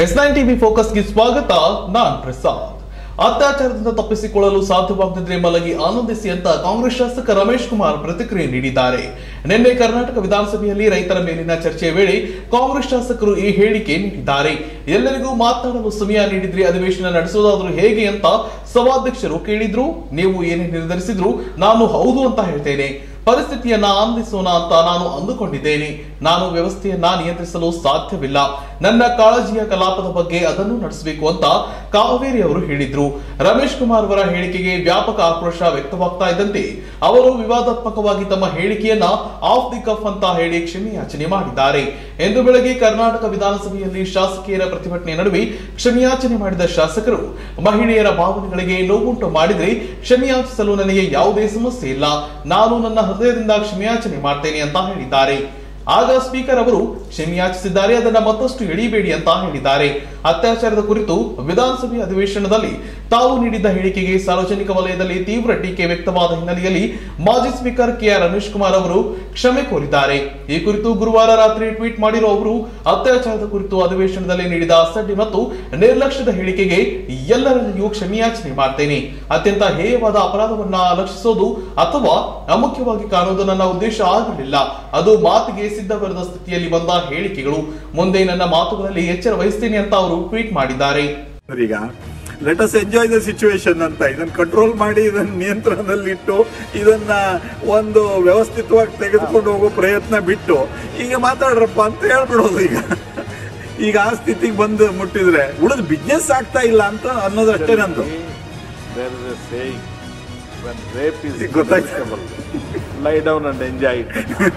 S nine TV ಫೋಕಸ್ಗೆ ಸ್ವಾಗತ ನಾನ್ ಪ್ರಸಾದ್ ಅತ್ಯಾಚಾರದಿಂದ ತಪ್ಪಿಸಿಕೊಳ್ಳಲು ಸಾಧ್ಯವಾಗದಿದ್ರೆ ಮಲಗಿ ಆನಂದಿಸಿ ಅಂತ ಕಾಂಗ್ರೆಸ್ ಶಾಸಕ ರಮೇಶ್ ಕುಮಾರ್ ಪ್ರತಿಕ್ರಿಯೆ ನೀಡಿದ್ದಾರೆ ನಿನ್ನೆ ಕರ್ನಾಟಕ ವಿಧಾನಸಭೆಯಲ್ಲಿ ರೈತರ ಮೇಲಿನ ಚರ್ಚೆಯ ವೇಳೆ ಕಾಂಗ್ರೆಸ್ ಶಾಸಕರು ಈ ಹೇಳಿಕೆ ನೀಡಿದ್ದಾರೆ ಎಲ್ಲರಿಗೂ ಮಾತನಾಡಲು ಸಮಯ ನೀಡಿದ್ರೆ ಅಧಿವೇಶನ ನಡೆಸೋದಾದ್ರೂ ಹೇಗೆ ಅಂತ ಸಭಾಧ್ಯಕ್ಷರು ಕೇಳಿದ್ರು ನೀವು ಏನೇ ನಿರ್ಧರಿಸಿದ್ರು ನಾನು ಹೌದು ಅಂತ ಹೇಳ್ತೇನೆ ಪರಿಸ್ಥಿತಿಯನ್ನ ಆನಂದಿಸೋಣ ಅಂತ ನಾನು ಅಂದುಕೊಂಡಿದ್ದೇನೆ ನಾನು ವ್ಯವಸ್ಥೆಯನ್ನ ನಿಯಂತ್ರಿಸಲು ಸಾಧ್ಯವಿಲ್ಲ ನನ್ನ ಕಾಳಜಿಯ ಕಲಾಪದ ಬಗ್ಗೆ ಅದನ್ನು ನಡೆಸಬೇಕು ಅಂತ ಕಾವೇರಿ ಅವರು ಹೇಳಿದ್ರು ರಮೇಶ್ ಕುಮಾರ್ ಅವರ ಹೇಳಿಕೆಗೆ ವ್ಯಾಪಕ ಆಕ್ರೋಶ ವ್ಯಕ್ತವಾಗ್ತಾ ಇದ್ದಂತೆ ಅವರು ವಿವಾದಾತ್ಮಕವಾಗಿ ತಮ್ಮ ಹೇಳಿಕೆಯನ್ನ ಆಫ್ ದಿ ಕಫ್ ಅಂತ ಹೇಳಿ ಕ್ಷಮೆಯಾಚನೆ ಮಾಡಿದ್ದಾರೆ ಎಂದು ಬೆಳಗ್ಗೆ ಕರ್ನಾಟಕ ವಿಧಾನಸಭೆಯಲ್ಲಿ ಶಾಸಕಿಯರ ಪ್ರತಿಭಟನೆ ನಡುವೆ ಕ್ಷಮೆಯಾಚನೆ ಮಾಡಿದ ಶಾಸಕರು ಮಹಿಳೆಯರ ಭಾವನೆಗಳಿಗೆ ನೋವುಂಟು ಮಾಡಿದ್ರೆ ಕ್ಷಮೆಯಾಚಿಸಲು ನನಗೆ ಯಾವುದೇ ಸಮಸ್ಯೆ ಇಲ್ಲ ನಾನು ನನ್ನ ಹೃದಯದಿಂದ ಕ್ಷಮೆಯಾಚನೆ ಮಾಡ್ತೇನೆ ಅಂತ ಹೇಳಿದ್ದಾರೆ ಆಗ ಸ್ಪೀಕರ್ ಅವರು ಕ್ಷಮೆಯಾಚಿಸಿದ್ದಾರೆ ಅದನ್ನ ಮತ್ತಷ್ಟು ಎಳಿಬೇಡಿ ಅಂತ ಹೇಳಿದ್ದಾರೆ ಅತ್ಯಾಚಾರದ ಕುರಿತು ವಿಧಾನಸಭೆ ಅಧಿವೇಶನದಲ್ಲಿ ತಾವು ನೀಡಿದ್ದ ಹೇಳಿಕೆಗೆ ಸಾರ್ವಜನಿಕ ವಲಯದಲ್ಲಿ ತೀವ್ರ ಟೀಕೆ ವ್ಯಕ್ತವಾದ ಹಿನ್ನೆಲೆಯಲ್ಲಿ ಮಾಜಿ ಸ್ಪೀಕರ್ ಕೆಆರ್ ರಮೇಶ್ ಕುಮಾರ್ ಅವರು ಕ್ಷಮೆ ಕೋರಿದ್ದಾರೆ ಈ ಕುರಿತು ಗುರುವಾರ ರಾತ್ರಿ ಟ್ವೀಟ್ ಮಾಡಿರುವ ಅವರು ಅತ್ಯಾಚಾರದ ಕುರಿತು ಅಧಿವೇಶನದಲ್ಲಿ ನೀಡಿದ ಅಸಡ್ಡೆ ಮತ್ತು ನಿರ್ಲಕ್ಷ್ಯದ ಹೇಳಿಕೆಗೆ ಎಲ್ಲರಲ್ಲಿಯೂ ಕ್ಷಮೆಯಾಚನೆ ಮಾಡ್ತೇನೆ ಅತ್ಯಂತ ಹೇಯವಾದ ಅಪರಾಧವನ್ನ ಲಕ್ಷಿಸೋದು ಅಥವಾ ಅಮುಖ್ಯವಾಗಿ ಕಾಣುವುದು ನನ್ನ ಉದ್ದೇಶ ಆಗಿರಲಿಲ್ಲ ಅದು ಮಾತಿಗೆ ಸಿದ್ಧವಿರದ ಸ್ಥಿತಿಯಲ್ಲಿ ಬಂದ ಹೇಳಿಕೆಗಳು ಮುಂದೆ ನನ್ನ ಮಾತುಗಳಲ್ಲಿ ಎಚ್ಚರ ವಹಿಸ್ತೇನೆ ಅಂತ ಅವರು ಟ್ವೀಟ್ ಮಾಡಿದ್ದಾರೆ ಈಗ let us enjoy the situation ಅಂತ ಇದನ್ನ ಕಂಟ್ರೋಲ್ ಮಾಡಿ ಇದನ್ನ ನಿಯಂತ್ರಣದಲ್ಲಿಟ್ಟು ಇದನ್ನ ಒಂದು ವ್ಯವಸ್ಥಿತವಾಗಿ ತೆಗೆದುಕೊಂಡು ಹೋಗೋ ಪ್ರಯತ್ನ ಬಿಟ್ಟು ಈಗ ಮಾತಾಡ್ರಪ್ಪ ಅಂತ ಹೇಳ್ಬಿಡೋದು ಈಗ ಈಗ ಆ ಸ್ಥಿತಿಗೆ ಬಂದು ಮುಟ್ಟಿದ್ರೆ ಉಳಿದ ಬಿಸ್ನೆಸ್ ಆಗ್ತಾ ಇಲ್ಲ ಅಂತ ಅನ್ನೋದಷ್ಟೇ ನಂದು There is a saying, when rape is ಈಗ ಗೊತ್ತಾಯ್ತು. inevitable, lie down and enjoy it.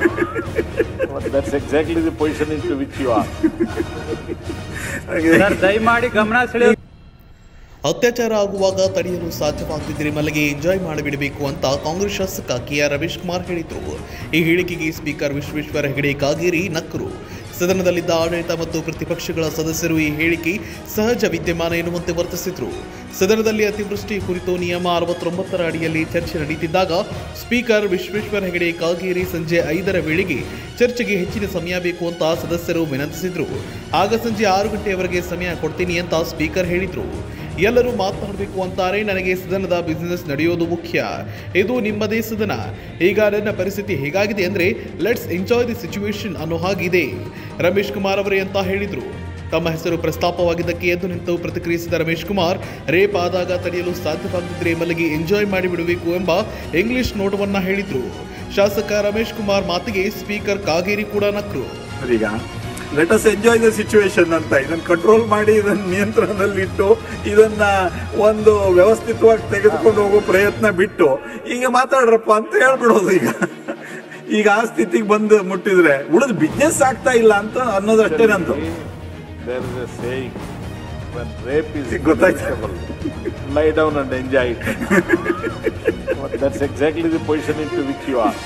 But that's exactly the position into which you are. ಹಾಗೆ ಸರ್ ದಯಮಾಡಿ ಗಮನ ಸೆಳೆಯೋದು ಅತ್ಯಾಚಾರ ಆಗುವಾಗ ತಡೆಯಲು ಸಾಧ್ಯವಾಗದಿದ್ದರೆ ಮಲಗಿ ಎಂಜಾಯ್ ಮಾಡಿಬಿಡಬೇಕು ಅಂತ ಕಾಂಗ್ರೆಸ್ ಶಾಸಕ ಕೆಆರ್ ರಮೇಶ್ ಕುಮಾರ್ ಹೇಳಿದರು ಈ ಹೇಳಿಕೆಗೆ ಸ್ಪೀಕರ್ ವಿಶ್ವೇಶ್ವರ ಹೆಗಡೆ ಕಾಗೇರಿ ನಕ್ಕರು ಸದನದಲ್ಲಿದ್ದ ಆಡಳಿತ ಮತ್ತು ಪ್ರತಿಪಕ್ಷಗಳ ಸದಸ್ಯರು ಈ ಹೇಳಿಕೆ ಸಹಜ ವಿದ್ಯಮಾನ ಎನ್ನುವಂತೆ ವರ್ತಿಸಿದ್ರು ಸದನದಲ್ಲಿ ಅತಿವೃಷ್ಟಿ ಕುರಿತು ನಿಯಮ ಅರವತ್ತೊಂಬತ್ತರ ಅಡಿಯಲ್ಲಿ ಚರ್ಚೆ ನಡೀತಿದ್ದಾಗ ಸ್ಪೀಕರ್ ವಿಶ್ವೇಶ್ವರ ಹೆಗಡೆ ಕಾಗೇರಿ ಸಂಜೆ ಐದರ ವೇಳೆಗೆ ಚರ್ಚೆಗೆ ಹೆಚ್ಚಿನ ಸಮಯ ಬೇಕು ಅಂತ ಸದಸ್ಯರು ವಿನಂತಿಸಿದ್ರು ಆಗ ಸಂಜೆ ಆರು ಗಂಟೆಯವರೆಗೆ ಸಮಯ ಕೊಡ್ತೀನಿ ಅಂತ ಸ್ಪೀಕರ್ ಹೇಳಿದ್ರು ಎಲ್ಲರೂ ಮಾತನಾಡಬೇಕು ಅಂತಾರೆ ನನಗೆ ಸದನದ ಬಿಸಿನೆಸ್ ನಡೆಯೋದು ಮುಖ್ಯ ಇದು ನಿಮ್ಮದೇ ಸದನ ಈಗ ನನ್ನ ಪರಿಸ್ಥಿತಿ ಹೇಗಾಗಿದೆ ಅಂದ್ರೆ ಲೆಟ್ಸ್ ಎಂಜಾಯ್ ದಿ ಸಿಚುವೇಶನ್ ಅನ್ನೋ ಹಾಗಿದೆ ರಮೇಶ್ ಕುಮಾರ್ ಅವರೇ ಅಂತ ಹೇಳಿದ್ರು ತಮ್ಮ ಹೆಸರು ಪ್ರಸ್ತಾಪವಾಗಿದ್ದಕ್ಕೆ ಎದ್ದು ನಿಂತು ಪ್ರತಿಕ್ರಿಯಿಸಿದ ರಮೇಶ್ ಕುಮಾರ್ ರೇಪ್ ಆದಾಗ ತಡೆಯಲು ಸಾಧ್ಯವಾಗದಿದ್ರೆ ಮಲಗಿ ಎಂಜಾಯ್ ಮಾಡಿಬಿಡಬೇಕು ಎಂಬ ಇಂಗ್ಲಿಷ್ ನೋಟವನ್ನ ಹೇಳಿದ್ರು ಶಾಸಕ ರಮೇಶ್ ಕುಮಾರ್ ಮಾತಿಗೆ ಸ್ಪೀಕರ್ ಕಾಗೇರಿ ಕೂಡ ನಕ್ರು ಈಗ let us enjoy the situation ಅಂತ ಇದನ್ನ ಕಂಟ್ರೋಲ್ ಮಾಡಿ ಇದನ್ನ ನಿಯಂತ್ರಣದಲ್ಲಿಟ್ಟು ಇದನ್ನ ಒಂದು ವ್ಯವಸ್ಥಿತವಾಗಿ ತೆಗೆದುಕೊಂಡು ಹೋಗೋ ಪ್ರಯತ್ನ ಬಿಟ್ಟು ಈಗ ಮಾತಾಡ್ರಪ್ಪ ಅಂತ ಹೇಳ್ಬಿಡೋದು ಈಗ ಈಗ ಆ ಸ್ಥಿತಿಗೆ ಬಂದು ಮುಟ್ಟಿದ್ರೆ ಉಳಿದ ಬಿಸ್ನೆಸ್ ಆಗ್ತಾ ಇಲ್ಲ ಅಂತ ಅನ್ನೋದಷ್ಟೇ ನಂದು There is a saying, when rape is ಈಗ ಗೊತ್ತಾಯ್ತು. inevitable, lie down and enjoy it. But that's exactly the position into which you are.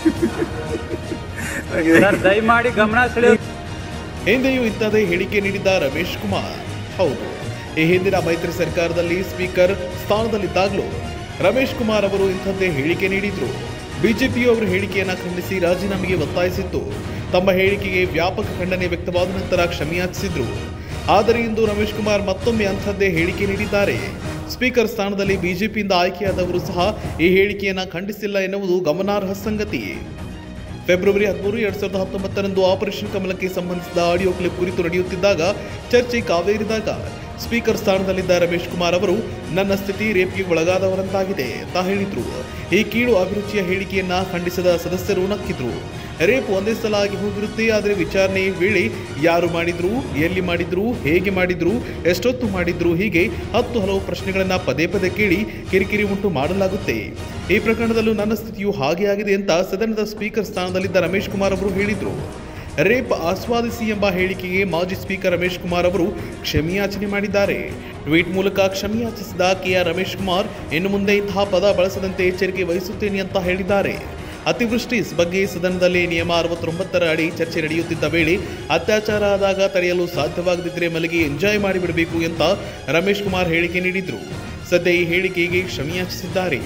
ಹಾಗೆ ಸರ್ ದಯಮಾಡಿ ಗಮನ ಸೆಳೆಯೋದು ಹಿಂದೆಯೂ ಇಂಥದೇ ಹೇಳಿಕೆ ನೀಡಿದ್ದ ರಮೇಶ್ ಕುಮಾರ್ ಹೌದು ಈ ಹಿಂದಿನ ಮೈತ್ರಿ ಸರ್ಕಾರದಲ್ಲಿ ಸ್ಪೀಕರ್ ಸ್ಥಾನದಲ್ಲಿದ್ದಾಗಲೂ ರಮೇಶ್ ಕುಮಾರ್ ಅವರು ಇಂಥದ್ದೇ ಹೇಳಿಕೆ ನೀಡಿದ್ರು ಬಿಜೆಪಿಯು ಅವರ ಹೇಳಿಕೆಯನ್ನ ಖಂಡಿಸಿ ರಾಜೀನಾಮೆಗೆ ಒತ್ತಾಯಿಸಿತ್ತು ತಮ್ಮ ಹೇಳಿಕೆಗೆ ವ್ಯಾಪಕ ಖಂಡನೆ ವ್ಯಕ್ತವಾದ ನಂತರ ಕ್ಷಮೆಯಾಚಿಸಿದ್ರು ಆದರೆ ಇಂದು ರಮೇಶ್ ಕುಮಾರ್ ಮತ್ತೊಮ್ಮೆ ಅಂಥದ್ದೇ ಹೇಳಿಕೆ ನೀಡಿದ್ದಾರೆ ಸ್ಪೀಕರ್ ಸ್ಥಾನದಲ್ಲಿ ಬಿಜೆಪಿಯಿಂದ ಆಯ್ಕೆಯಾದವರು ಸಹ ಈ ಹೇಳಿಕೆಯನ್ನ ಖಂಡಿಸಿಲ್ಲ ಎನ್ನುವುದು ಗಮನಾರ್ಹ ಸಂಗತಿ ಫೆಬ್ರವರಿ ಹದಿಮೂರು ಎರಡ್ ಸಾವಿರದ ಹತ್ತೊಂಬತ್ತರಂದು ಆಪರೇಷನ್ ಕಮಲಕ್ಕೆ ಸಂಬಂಧಿಸಿದ ಆಡಿಯೋ ಕ್ಲಿಪ್ ಕುರಿತು ನಡೆಯುತ್ತಿದ್ದಾಗ ಚರ್ಚೆ ಕಾವೇರಿದಾಗ ಸ್ಪೀಕರ್ ಸ್ಥಾನದಲ್ಲಿದ್ದ ರಮೇಶ್ ಕುಮಾರ್ ಅವರು ನನ್ನ ಸ್ಥಿತಿ ರೇಪ್ಗೆ ಒಳಗಾದವರಂತಾಗಿದೆ ಅಂತ ಹೇಳಿದ್ರು ಈ ಕೀಳು ಅಭಿರುಚಿಯ ಹೇಳಿಕೆಯನ್ನ ಖಂಡಿಸದ ಸದಸ್ಯರು ನಕ್ಕಿದ್ರು ರೇಪ್ ಒಂದೇ ಸಲ ಆಗಿ ಹೋಗಿರುತ್ತೆ ಆದರೆ ವಿಚಾರಣೆ ವೇಳೆ ಯಾರು ಮಾಡಿದ್ರು ಎಲ್ಲಿ ಮಾಡಿದ್ರು ಹೇಗೆ ಮಾಡಿದ್ರು ಎಷ್ಟೊತ್ತು ಮಾಡಿದ್ರು ಹೀಗೆ ಹತ್ತು ಹಲವು ಪ್ರಶ್ನೆಗಳನ್ನ ಪದೇ ಪದೇ ಕೇಳಿ ಕಿರಿಕಿರಿ ಉಂಟು ಮಾಡಲಾಗುತ್ತೆ ಈ ಪ್ರಕರಣದಲ್ಲೂ ನನ್ನ ಸ್ಥಿತಿಯು ಹಾಗೆ ಆಗಿದೆ ಅಂತ ಸದನದ ಸ್ಪೀಕರ್ ಸ್ಥಾನದಲ್ಲಿದ್ದ ರಮೇಶ್ ಕುಮಾರ್ ಅವರು ಹೇಳಿದ್ರು ರೇಪ್ ಆಸ್ವಾದಿಸಿ ಎಂಬ ಹೇಳಿಕೆಗೆ ಮಾಜಿ ಸ್ಪೀಕರ್ ರಮೇಶ್ ಕುಮಾರ್ ಅವರು ಕ್ಷಮೆಯಾಚನೆ ಮಾಡಿದ್ದಾರೆ ಟ್ವೀಟ್ ಮೂಲಕ ಕ್ಷಮೆಯಾಚಿಸಿದ ಕೆಆರ್ ರಮೇಶ್ ಕುಮಾರ್ ಇನ್ನು ಮುಂದೆ ಇಂತಹ ಪದ ಬಳಸದಂತೆ ಎಚ್ಚರಿಕೆ ವಹಿಸುತ್ತೇನೆ ಅಂತ ಹೇಳಿದ್ದಾರೆ ಅತಿವೃಷ್ಟಿ ಬಗ್ಗೆ ಸದನದಲ್ಲಿ ನಿಯಮ ಅರವತ್ತೊಂಬತ್ತರ ಅಡಿ ಚರ್ಚೆ ನಡೆಯುತ್ತಿದ್ದ ವೇಳೆ ಅತ್ಯಾಚಾರ ಆದಾಗ ತಡೆಯಲು ಸಾಧ್ಯವಾಗದಿದ್ದರೆ ಮಲಗಿ ಎಂಜಾಯ್ ಮಾಡಿಬಿಡಬೇಕು ಅಂತ ರಮೇಶ್ ಕುಮಾರ್ ಹೇಳಿಕೆ ನೀಡಿದ್ರು ಸದ್ಯ ಈ ಹೇಳಿಕೆಗೆ ಕ್ಷಮೆಯಾಚಿಸಿದ್ದಾರೆ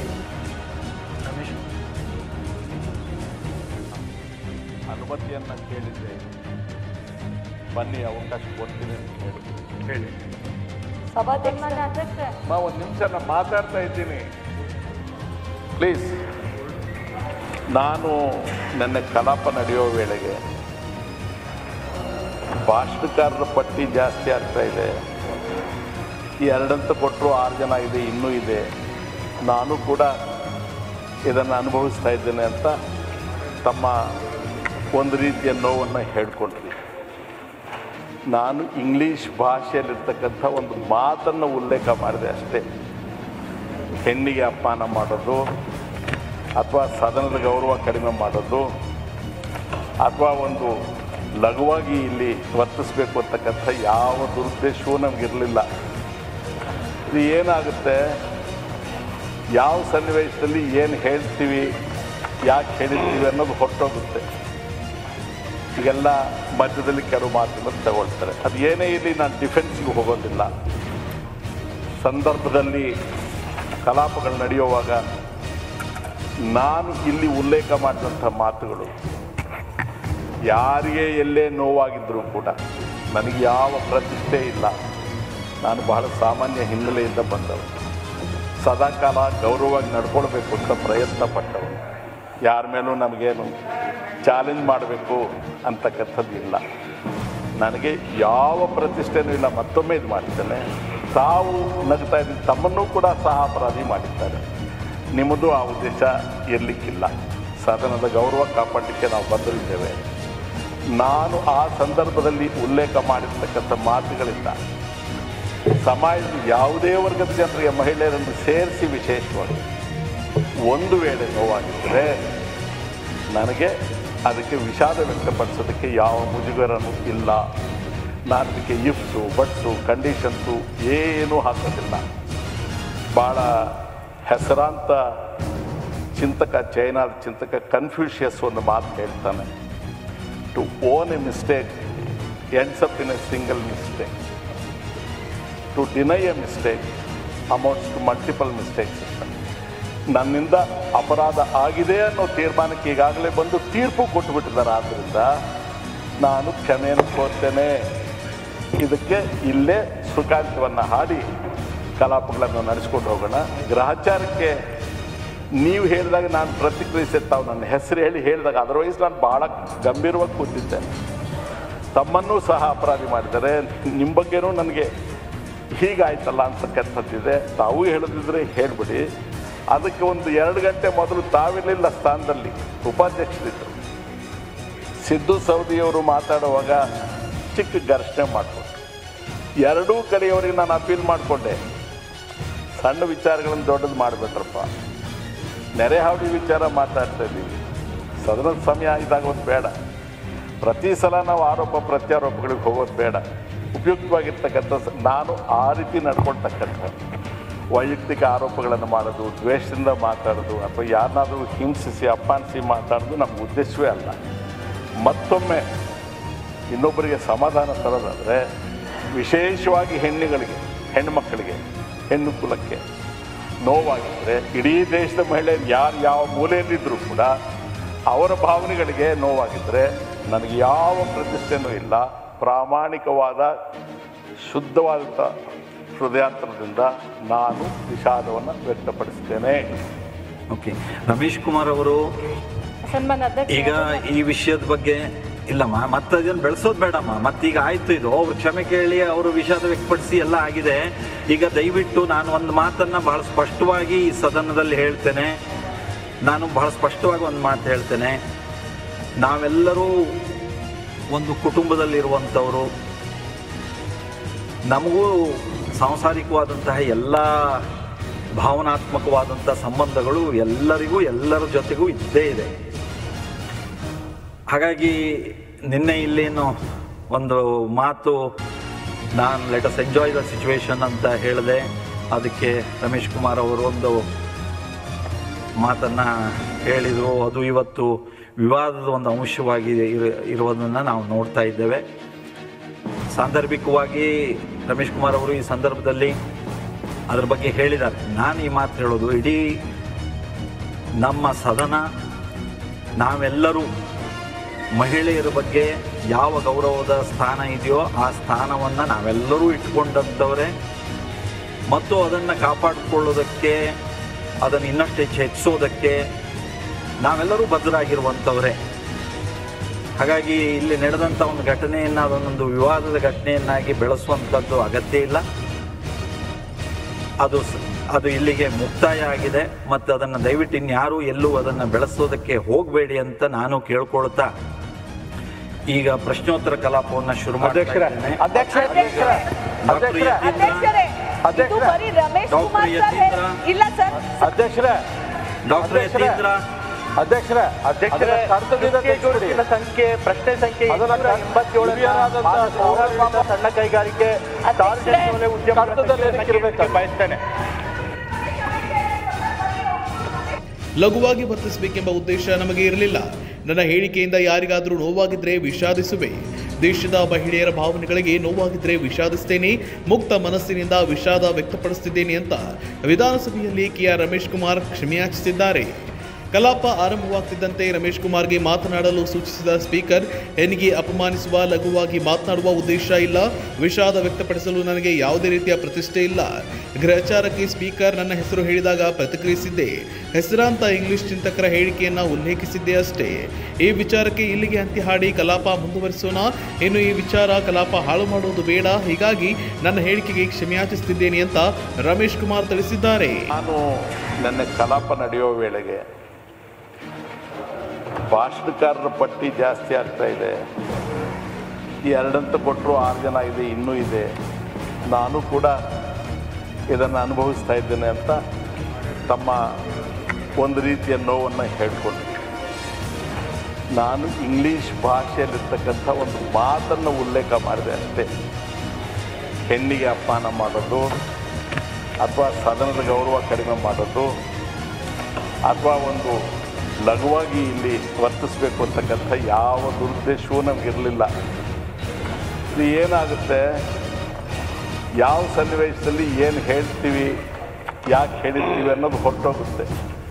ಅನುಮತಿಯನ್ನ ಕೇಳಿದ್ರೆ ಬನ್ನಿ ಅವಕಾಶ ಕೊಡ್ತೀನಿ ಅಂತ ಹೇಳಿದ್ರು ಹೇಳಿ ಸಭಾಧ್ಯಕ್ಷ ಅಧ್ಯಕ್ಷ ಮಾ ಒಂದು ನಿಮಿಷ ನಾನು ಮಾತಾಡ್ತಾ ಇದ್ದೀನಿ ಪ್ಲೀಸ್ ನಾನು ನನ್ನ ಕಲಾಪ ನಡೆಯೋ ವೇಳೆಗೆ ಭಾಷಣಕಾರರ ಪಟ್ಟಿ ಜಾಸ್ತಿ ಆಗ್ತಾ ಇದೆ ಈ ಎರಡಂತ ಕೊಟ್ಟರು ಆರು ಜನ ಇದೆ ಇನ್ನೂ ಇದೆ ನಾನು ಕೂಡ ಇದನ್ನು ಅನುಭವಿಸ್ತಾ ಇದ್ದೇನೆ ಅಂತ ತಮ್ಮ ಒಂದು ರೀತಿಯ ನೋವನ್ನು ಹೇಳ್ಕೊಂಡ್ರಿ ನಾನು ಇಂಗ್ಲೀಷ್ ಭಾಷೆಯಲ್ಲಿರ್ತಕ್ಕಂಥ ಒಂದು ಮಾತನ್ನು ಉಲ್ಲೇಖ ಮಾಡಿದೆ ಅಷ್ಟೇ ಹೆಣ್ಣಿಗೆ ಅಪಮಾನ ಮಾಡೋದು ಅಥವಾ ಸದನದ ಗೌರವ ಕಡಿಮೆ ಮಾಡೋದು ಅಥವಾ ಒಂದು ಲಘುವಾಗಿ ಇಲ್ಲಿ ವರ್ತಿಸಬೇಕು ಅಂತಕ್ಕಂಥ ಯಾವ ದುರುದ್ದೇಶವೂ ನಮಗಿರಲಿಲ್ಲ ಇದು ಏನಾಗುತ್ತೆ ಯಾವ ಸನ್ನಿವೇಶದಲ್ಲಿ ಏನು ಹೇಳ್ತೀವಿ ಯಾಕೆ ಹೇಳಿರ್ತೀವಿ ಅನ್ನೋದು ಹೊರಟೋಗುತ್ತೆ ಈಗೆಲ್ಲ ಮಧ್ಯದಲ್ಲಿ ಕೆಲವು ಮಾತುಗಳನ್ನು ತಗೊಳ್ತಾರೆ ಅದು ಏನೇ ಇರಲಿ ನಾನು ಡಿಫೆನ್ಸ್ಗೆ ಹೋಗೋದಿಲ್ಲ ಸಂದರ್ಭದಲ್ಲಿ ಕಲಾಪಗಳು ನಡೆಯುವಾಗ ನಾನು ಇಲ್ಲಿ ಉಲ್ಲೇಖ ಮಾಡಿದಂಥ ಮಾತುಗಳು ಯಾರಿಗೆ ಎಲ್ಲೇ ನೋವಾಗಿದ್ದರೂ ಕೂಡ ನನಗೆ ಯಾವ ಪ್ರತಿಷ್ಠೆ ಇಲ್ಲ ನಾನು ಬಹಳ ಸಾಮಾನ್ಯ ಹಿನ್ನೆಲೆಯಿಂದ ಬಂದವ ಸದಾಕಾಲ ಗೌರವವಾಗಿ ನಡ್ಕೊಳ್ಬೇಕು ಅಂತ ಪ್ರಯತ್ನ ಪಟ್ಟವನು ಯಾರ ಮೇಲೂ ನಮಗೇನು ಚಾಲೆಂಜ್ ಮಾಡಬೇಕು ಅಂತಕ್ಕಂಥದ್ದು ಇಲ್ಲ ನನಗೆ ಯಾವ ಪ್ರತಿಷ್ಠೆನೂ ಇಲ್ಲ ಮತ್ತೊಮ್ಮೆ ಇದು ಮಾಡ್ತೇನೆ ತಾವು ನಗ್ತಾ ಇದ್ದೀನಿ ತಮ್ಮನ್ನೂ ಕೂಡ ಸಹ ಅಪರಾಧಿ ಮಾಡಿದ್ದಾರೆ ನಿಮ್ಮದು ಆ ಉದ್ದೇಶ ಇರಲಿಕ್ಕಿಲ್ಲ ಸದನದ ಗೌರವ ಕಾಪಾಡಲಿಕ್ಕೆ ನಾವು ಬಂದಿದ್ದೇವೆ ನಾನು ಆ ಸಂದರ್ಭದಲ್ಲಿ ಉಲ್ಲೇಖ ಮಾಡಿರ್ತಕ್ಕಂಥ ಮಾತುಗಳಿಂದ ಸಮಾಜದ ಯಾವುದೇ ವರ್ಗದ ಜನರಿಗೆ ಮಹಿಳೆಯರನ್ನು ಸೇರಿಸಿ ವಿಶೇಷವಾಗಿ ಒಂದು ವೇಳೆ ನೋವಾಗಿದ್ದರೆ ನನಗೆ ಅದಕ್ಕೆ ವಿಷಾದ ವ್ಯಕ್ತಪಡಿಸೋದಕ್ಕೆ ಯಾವ ಮುಜುಗರನೂ ಇಲ್ಲ ನಾನು ಅದಕ್ಕೆ ಇಫ್ಸು ಬಟ್ಸು ಕಂಡೀಷನ್ಸು ಏನೂ ಹಾಕೋದಿಲ್ಲ ಭಾಳ ಹೆಸರಾಂತ ಚಿಂತಕ ಚೈನಾದ ಚಿಂತಕ ಕನ್ಫ್ಯೂಷಿಯಸ್ ಒಂದು ಮಾತು ಹೇಳ್ತಾನೆ to own a mistake ends up in a single mistake to deny a mistake amounts to multiple mistakes ನನ್ನಿಂದ ಅಪರಾಧ ಆಗಿದೆ ಅನ್ನೋ ತೀರ್ಮಾನಕ್ಕೆ ಈಗಾಗಲೇ ಬಂದು ತೀರ್ಪು ಕೊಟ್ಟುಬಿಟ್ಟಿದ್ದಾರೆ ಆದ್ದರಿಂದ ನಾನು ಕ್ಷಮೆಯನ್ನು ಕೋರ್ತೇನೆ ಇದಕ್ಕೆ ಇಲ್ಲೇ ಸುಖಾಂತವನ್ನು ಹಾಡಿ ಕಲಾಪಗಳನ್ನು ನಡೆಸ್ಕೊಂಡು ಹೋಗೋಣ ಗ್ರಹಚಾರಕ್ಕೆ ನೀವು ಹೇಳಿದಾಗ ನಾನು ಪ್ರತಿಕ್ರಿಯಿಸಿ ತಾವು ನನ್ನ ಹೆಸರು ಹೇಳಿ ಹೇಳಿದಾಗ ಅದರ್ವೈಸ್ ನಾನು ಭಾಳ ಗಂಭೀರವಾಗಿ ಕೂತಿದ್ದೆ ತಮ್ಮನ್ನೂ ಸಹ ಅಪರಾಧಿ ಮಾಡಿದ್ದಾರೆ ನಿಮ್ಮ ಬಗ್ಗೆನೂ ನನಗೆ ಹೀಗಾಯ್ತಲ್ಲ ಅಂತಕ್ಕಂಥದ್ದಿದೆ ತಾವು ಹೇಳದಿದ್ರೆ ಹೇಳಿಬಿಡಿ ಅದಕ್ಕೆ ಒಂದು ಎರಡು ಗಂಟೆ ಮೊದಲು ತಾವಿರಲಿಲ್ಲ ಸ್ಥಾನದಲ್ಲಿ ಉಪಾಧ್ಯಕ್ಷರಿದ್ದರು ಸಿದ್ದು ಸೌದಿಯವರು ಮಾತಾಡುವಾಗ ಚಿಕ್ಕ ಘರ್ಷಣೆ ಮಾಡಿಕೊಟ್ರು ಎರಡೂ ಕಡೆಯವರಿಗೆ ನಾನು ಅಪೀಲ್ ಮಾಡಿಕೊಂಡೆ ಸಣ್ಣ ವಿಚಾರಗಳನ್ನು ದೊಡ್ಡದು ಮಾಡಿಬಿಟ್ರಪ್ಪ ನೆರೆಹಾವಳಿ ವಿಚಾರ ಮಾತಾಡ್ತಾ ಇದ್ದೀವಿ ಸದನದ ಸಮಯ ಇದಾಗ ಒಂದು ಬೇಡ ಪ್ರತಿ ಸಲ ನಾವು ಆರೋಪ ಪ್ರತ್ಯಾರೋಪಗಳಿಗೆ ಹೋಗೋದು ಬೇಡ ಉಪಯುಕ್ತವಾಗಿರ್ತಕ್ಕಂಥ ಸ- ನಾನು ಆ ರೀತಿ ನಡ್ಕೊಳ್ತಕ್ಕಂಥ ವೈಯಕ್ತಿಕ ಆರೋಪಗಳನ್ನು ಮಾಡೋದು ದ್ವೇಷದಿಂದ ಮಾತಾಡೋದು ಅಥವಾ ಯಾರನ್ನಾದರೂ ಹಿಂಸಿಸಿ ಅಪಮಾನಿಸಿ ಮಾತಾಡೋದು ನಮ್ಮ ಉದ್ದೇಶವೇ ಅಲ್ಲ ಮತ್ತೊಮ್ಮೆ ಇನ್ನೊಬ್ಬರಿಗೆ ಸಮಾಧಾನ ತರೋದಾದರೆ ವಿಶೇಷವಾಗಿ ಹೆಣ್ಣುಗಳಿಗೆ ಹೆಣ್ಣುಮಕ್ಕಳಿಗೆ ಹೆಣ್ಣು ಕುಲಕ್ಕೆ ನೋವಾಗಿದ್ದರೆ ಇಡೀ ದೇಶದ ಮಹಿಳೆಯರು ಯಾರು ಯಾವ ಮೂಲೆಯಲ್ಲಿದ್ದರೂ ಕೂಡ ಅವರ ಭಾವನೆಗಳಿಗೆ ನೋವಾಗಿದ್ದರೆ ನನಗೆ ಯಾವ ಪ್ರತಿಷ್ಠೆನೂ ಇಲ್ಲ ಪ್ರಾಮಾಣಿಕವಾದ ಶುದ್ಧವಾದಂಥ ಹೃದಯಾಂತರದಿಂದ ನಾನು ವಿಷಾದವನ್ನು ವ್ಯಕ್ತಪಡಿಸ್ತೇನೆ ಓಕೆ ರಮೇಶ್ ಕುಮಾರ್ ಅವರು ಸನ್ಮಾನ್ಯ ಅಧ್ಯಕ್ಷ ಈಗ ಈ ವಿಷಯದ ಬಗ್ಗೆ ಇಲ್ಲಮ್ಮ ಮತ್ತೆ ಅದನ್ನು ಬೆಳೆಸೋದು ಬೇಡಮ್ಮ ಮತ್ತೀಗ ಆಯ್ತು ಇದು ಅವ್ರು ಕ್ಷಮೆ ಕೇಳಿ ಅವರು ವಿಷಾದ ವ್ಯಕ್ತಪಡಿಸಿ ಎಲ್ಲ ಆಗಿದೆ ಈಗ ದಯವಿಟ್ಟು ನಾನು ಒಂದು ಮಾತನ್ನ ಬಹಳ ಸ್ಪಷ್ಟವಾಗಿ ಈ ಸದನದಲ್ಲಿ ಹೇಳ್ತೇನೆ ನಾನು ಬಹಳ ಸ್ಪಷ್ಟವಾಗಿ ಒಂದು ಮಾತು ಹೇಳ್ತೇನೆ ನಾವೆಲ್ಲರೂ ಒಂದು ಕುಟುಂಬದಲ್ಲಿರುವಂಥವರು ನಮಗೂ ಸಾಂಸಾರಿಕವಾದಂತಹ ಎಲ್ಲ ಭಾವನಾತ್ಮಕವಾದಂಥ ಸಂಬಂಧಗಳು ಎಲ್ಲರಿಗೂ ಎಲ್ಲರ ಜೊತೆಗೂ ಇದ್ದೇ ಇದೆ ಹಾಗಾಗಿ ನಿನ್ನೆ ಇಲ್ಲೇನು ಒಂದು ಮಾತು ನಾನು ಲೆಟಸ್ ಎಂಜಾಯ್ ದ ಸಿಚುವೇಶನ್ ಅಂತ ಹೇಳಿದೆ ಅದಕ್ಕೆ ರಮೇಶ್ ಕುಮಾರ್ ಅವರು ಒಂದು ಮಾತನ್ನು ಹೇಳಿದರು ಅದು ಇವತ್ತು ವಿವಾದದ ಒಂದು ಅಂಶವಾಗಿ ಇರು- ಇರುವುದನ್ನು ನಾವು ನೋಡ್ತಾ ಇದ್ದೇವೆ ಸಾಂದರ್ಭಿಕವಾಗಿ ರಮೇಶ್ ಕುಮಾರ್ ಅವರು ಈ ಸಂದರ್ಭದಲ್ಲಿ ಅದ್ರ ಬಗ್ಗೆ ಹೇಳಿದ್ದಾರೆ ನಾನು ಈ ಮಾತು ಹೇಳೋದು ಇಡೀ ನಮ್ಮ ಸದನ ನಾವೆಲ್ಲರೂ ಮಹಿಳೆಯರ ಬಗ್ಗೆ ಯಾವ ಗೌರವದ ಸ್ಥಾನ ಇದೆಯೋ ಆ ಸ್ಥಾನವನ್ನು ನಾವೆಲ್ಲರೂ ಇಟ್ಕೊಂಡಂಥವ್ರೆ ಮತ್ತು ಅದನ್ನು ಕಾಪಾಡಿಕೊಳ್ಳೋದಕ್ಕೆ ಅದನ್ನು ಇನ್ನಷ್ಟು ಹೆಚ್ಚು ಹೆಚ್ಚಿಸೋದಕ್ಕೆ ನಾವೆಲ್ಲರೂ ಬದ್ಧರಾಗಿರುವಂಥವ್ರೆ ಹಾಗಾಗಿ ಇಲ್ಲಿ ನಡೆದಂಥ ಒಂದು ಘಟನೆಯನ್ನು ಅದನ್ನೊಂದು ವಿವಾದದ ಘಟನೆಯನ್ನಾಗಿ ಬೆಳೆಸುವಂಥದ್ದು ಅಗತ್ಯ ಇಲ್ಲ ಅದು ಸ- ಅದು ಇಲ್ಲಿಗೆ ಮುಕ್ತಾಯ ಆಗಿದೆ ಮತ್ತು ಅದನ್ನು ದಯವಿಟ್ಟು ಇನ್ಯಾರೂ ಎಲ್ಲೂ ಅದನ್ನು ಬೆಳೆಸೋದಕ್ಕೆ ಹೋಗಬೇಡಿ ಅಂತ ನಾನು ಕೇಳ್ಕೊಳ್ತಾ ಈಗ ಪ್ರಶ್ನೋತ್ತರ ಕಲಾಪವನ್ನು ಶುರು ಅಧ್ಯಕ್ಷರೇ ಮಾಡ್ತೀನಿ ಅಧ್ಯಕ್ಷರೇ ಅಧ್ಯಕ್ಷರೇ ಅಧ್ಯಕ್ಷರೇ ಇದು ಅಧ್ಯಕ್ಷರೇ. ಬರೀ ರಮೇಶ್ ಡಾಕ್ಟರ್ ಕುಮಾರ್ ಸರ್ ಯತೀಂದ್ರ. ಹೇಳಿ- ಇಲ್ಲ ಸರ್ ಅಧ್ಯಕ್ಷರೇ ಡಾಕ್ಟರ್ ಅಧ್ಯಕ್ಷರೇ. ಯತೀಂದ್ರ ಅಧ್ಯಕ್ಷರೇ ಅಧ್ಯಕ್ಷರೇ ಅದನ್ನ ಕರ್ತವ್ಯದಿಂದ ತೆಗೆಸ್ಬಿಡಿ. ಗುರುತಿನ ಸಂಖ್ಯೆ ಪ್ರಶ್ನೆ ಸಂಖ್ಯೆ ಅದನ್ನ ಇನ್ನೂರ ಎಂಬತ್ತೇಳನ್ನ ಹಿರಿಯರಾದಂತಹ ಮಾನವ ಸೌಹಾರ್ದ ಸಣ್ಣ ಕೈಗಾರಿಕೆ ಸಾರ್ವಜನಿಕ ವಲಯ ಉದ್ಯಮ ಕರ್ತವ್ಯದಲ್ಲಿ ಏನಕ್ಕಿರ್ಬೇಕು? ಬಯಸ್ತೇನೆ ಲಘುವಾಗಿ ವರ್ತಿಸಬೇಕೆಂಬ ಉದ್ದೇಶ ನಮಗೆ ಇರಲಿಲ್ಲ ನನ್ನ ಹೇಳಿಕೆಯಿಂದ ಯಾರಿಗಾದರೂ ನೋವಾಗಿದ್ರೆ ವಿಷಾದಿಸುವೆ ದೇಶದ ಮಹಿಳೆಯರ ಭಾವನೆಗಳಿಗೆ ನೋವಾಗಿದ್ರೆ ವಿಷಾದಿಸ್ತೇನೆ ಮುಕ್ತ ಮನಸ್ಸಿನಿಂದ ವಿಷಾದ ವ್ಯಕ್ತಪಡಿಸುತ್ತಿದ್ದೇನೆ ಅಂತ ವಿಧಾನಸಭೆಯಲ್ಲಿ ಕೆಆರ್ ರಮೇಶ್ ಕುಮಾರ್ ಕ್ಷಮೆಯಾಚಿಸಿದ್ದಾರೆ ಕಲಾಪ ಆರಂಭವಾಗ್ತಿದ್ದಂತೆ ರಮೇಶ್ ಕುಮಾರ್ಗೆ ಮಾತನಾಡಲು ಸೂಚಿಸಿದ ಸ್ಪೀಕರ್ ಎನ್ಗೆ ಅಪಮಾನಿಸುವ ಲಘುವಾಗಿ ಮಾತನಾಡುವ ಉದ್ದೇಶ ಇಲ್ಲ ವಿಷಾದ ವ್ಯಕ್ತಪಡಿಸಲು ನನಗೆ ಯಾವುದೇ ರೀತಿಯ ಪ್ರತಿಷ್ಠೆ ಇಲ್ಲ ಗ್ರಹಚಾರಕ್ಕೆ ಸ್ಪೀಕರ್ ನನ್ನ ಹೆಸರು ಹೇಳಿದಾಗ ಪ್ರತಿಕ್ರಿಯಿಸಿದ್ದೆ ಹೆಸರಾಂತ ಇಂಗ್ಲಿಷ್ ಚಿಂತಕರ ಹೇಳಿಕೆಯನ್ನ ಉಲ್ಲೇಖಿಸಿದ್ದೆ ಅಷ್ಟೇ ಈ ವಿಚಾರಕ್ಕೆ ಇಲ್ಲಿಗೆ ಅಂತ್ಯ ಹಾಡಿ ಕಲಾಪ ಮುಂದುವರಿಸೋಣ ಇನ್ನು ಈ ವಿಚಾರ ಕಲಾಪ ಹಾಳು ಮಾಡುವುದು ಬೇಡ ಹೀಗಾಗಿ ನನ್ನ ಹೇಳಿಕೆಗೆ ಕ್ಷಮೆಯಾಚಿಸುತ್ತಿದ್ದೇನೆ ಅಂತ ರಮೇಶ್ ಕುಮಾರ್ ತಿಳಿಸಿದ್ದಾರೆ ನಾನು ನನ್ನ ಕಲಾಪ ನಡೆಯೋ ವೇಳೆಗೆ ಭಾಷಣಕಾರರ ಪಟ್ಟಿ ಜಾಸ್ತಿ ಆಗ್ತಾ ಇದೆ ಎರಡಂತ ಕೊಟ್ಟರು ಆರು ಜನ ಇದೆ ಇನ್ನೂ ಇದೆ ನಾನು ಕೂಡ ಇದನ್ನು ಅನುಭವಿಸ್ತಾ ಇದ್ದೇನೆ ಅಂತ ತಮ್ಮ ಒಂದು ರೀತಿಯ ನೋವನ್ನು ಹೇಳ್ಕೊಂಡು ನಾನು ಇಂಗ್ಲೀಷ್ ಭಾಷೆಯಲ್ಲಿರ್ತಕ್ಕಂಥ ಒಂದು ಮಾತನ್ನು ಉಲ್ಲೇಖ ಮಾಡಿದೆ ಅಷ್ಟೇ ಹೆಣ್ಣಿಗೆ ಅಪಮಾನ ಮಾಡೋದು ಅಥವಾ ಸದನದ ಗೌರವ ಕಡಿಮೆ ಮಾಡೋದು ಅಥವಾ ಒಂದು ಲಘುವಾಗಿ ಇಲ್ಲಿ ವರ್ತಿಸಬೇಕು ಅಂತಕ್ಕಂಥ ಯಾವ ದುರುದ್ದೇಶವೂ ನಮಗಿರಲಿಲ್ಲ ಇದು ಏನಾಗುತ್ತೆ ಯಾವ ಸನ್ನಿವೇಶದಲ್ಲಿ ಏನು ಹೇಳ್ತೀವಿ ಯಾಕೆ ಹೇಳಿರ್ತೀವಿ ಅನ್ನೋದು ಹೊರಟೋಗುತ್ತೆ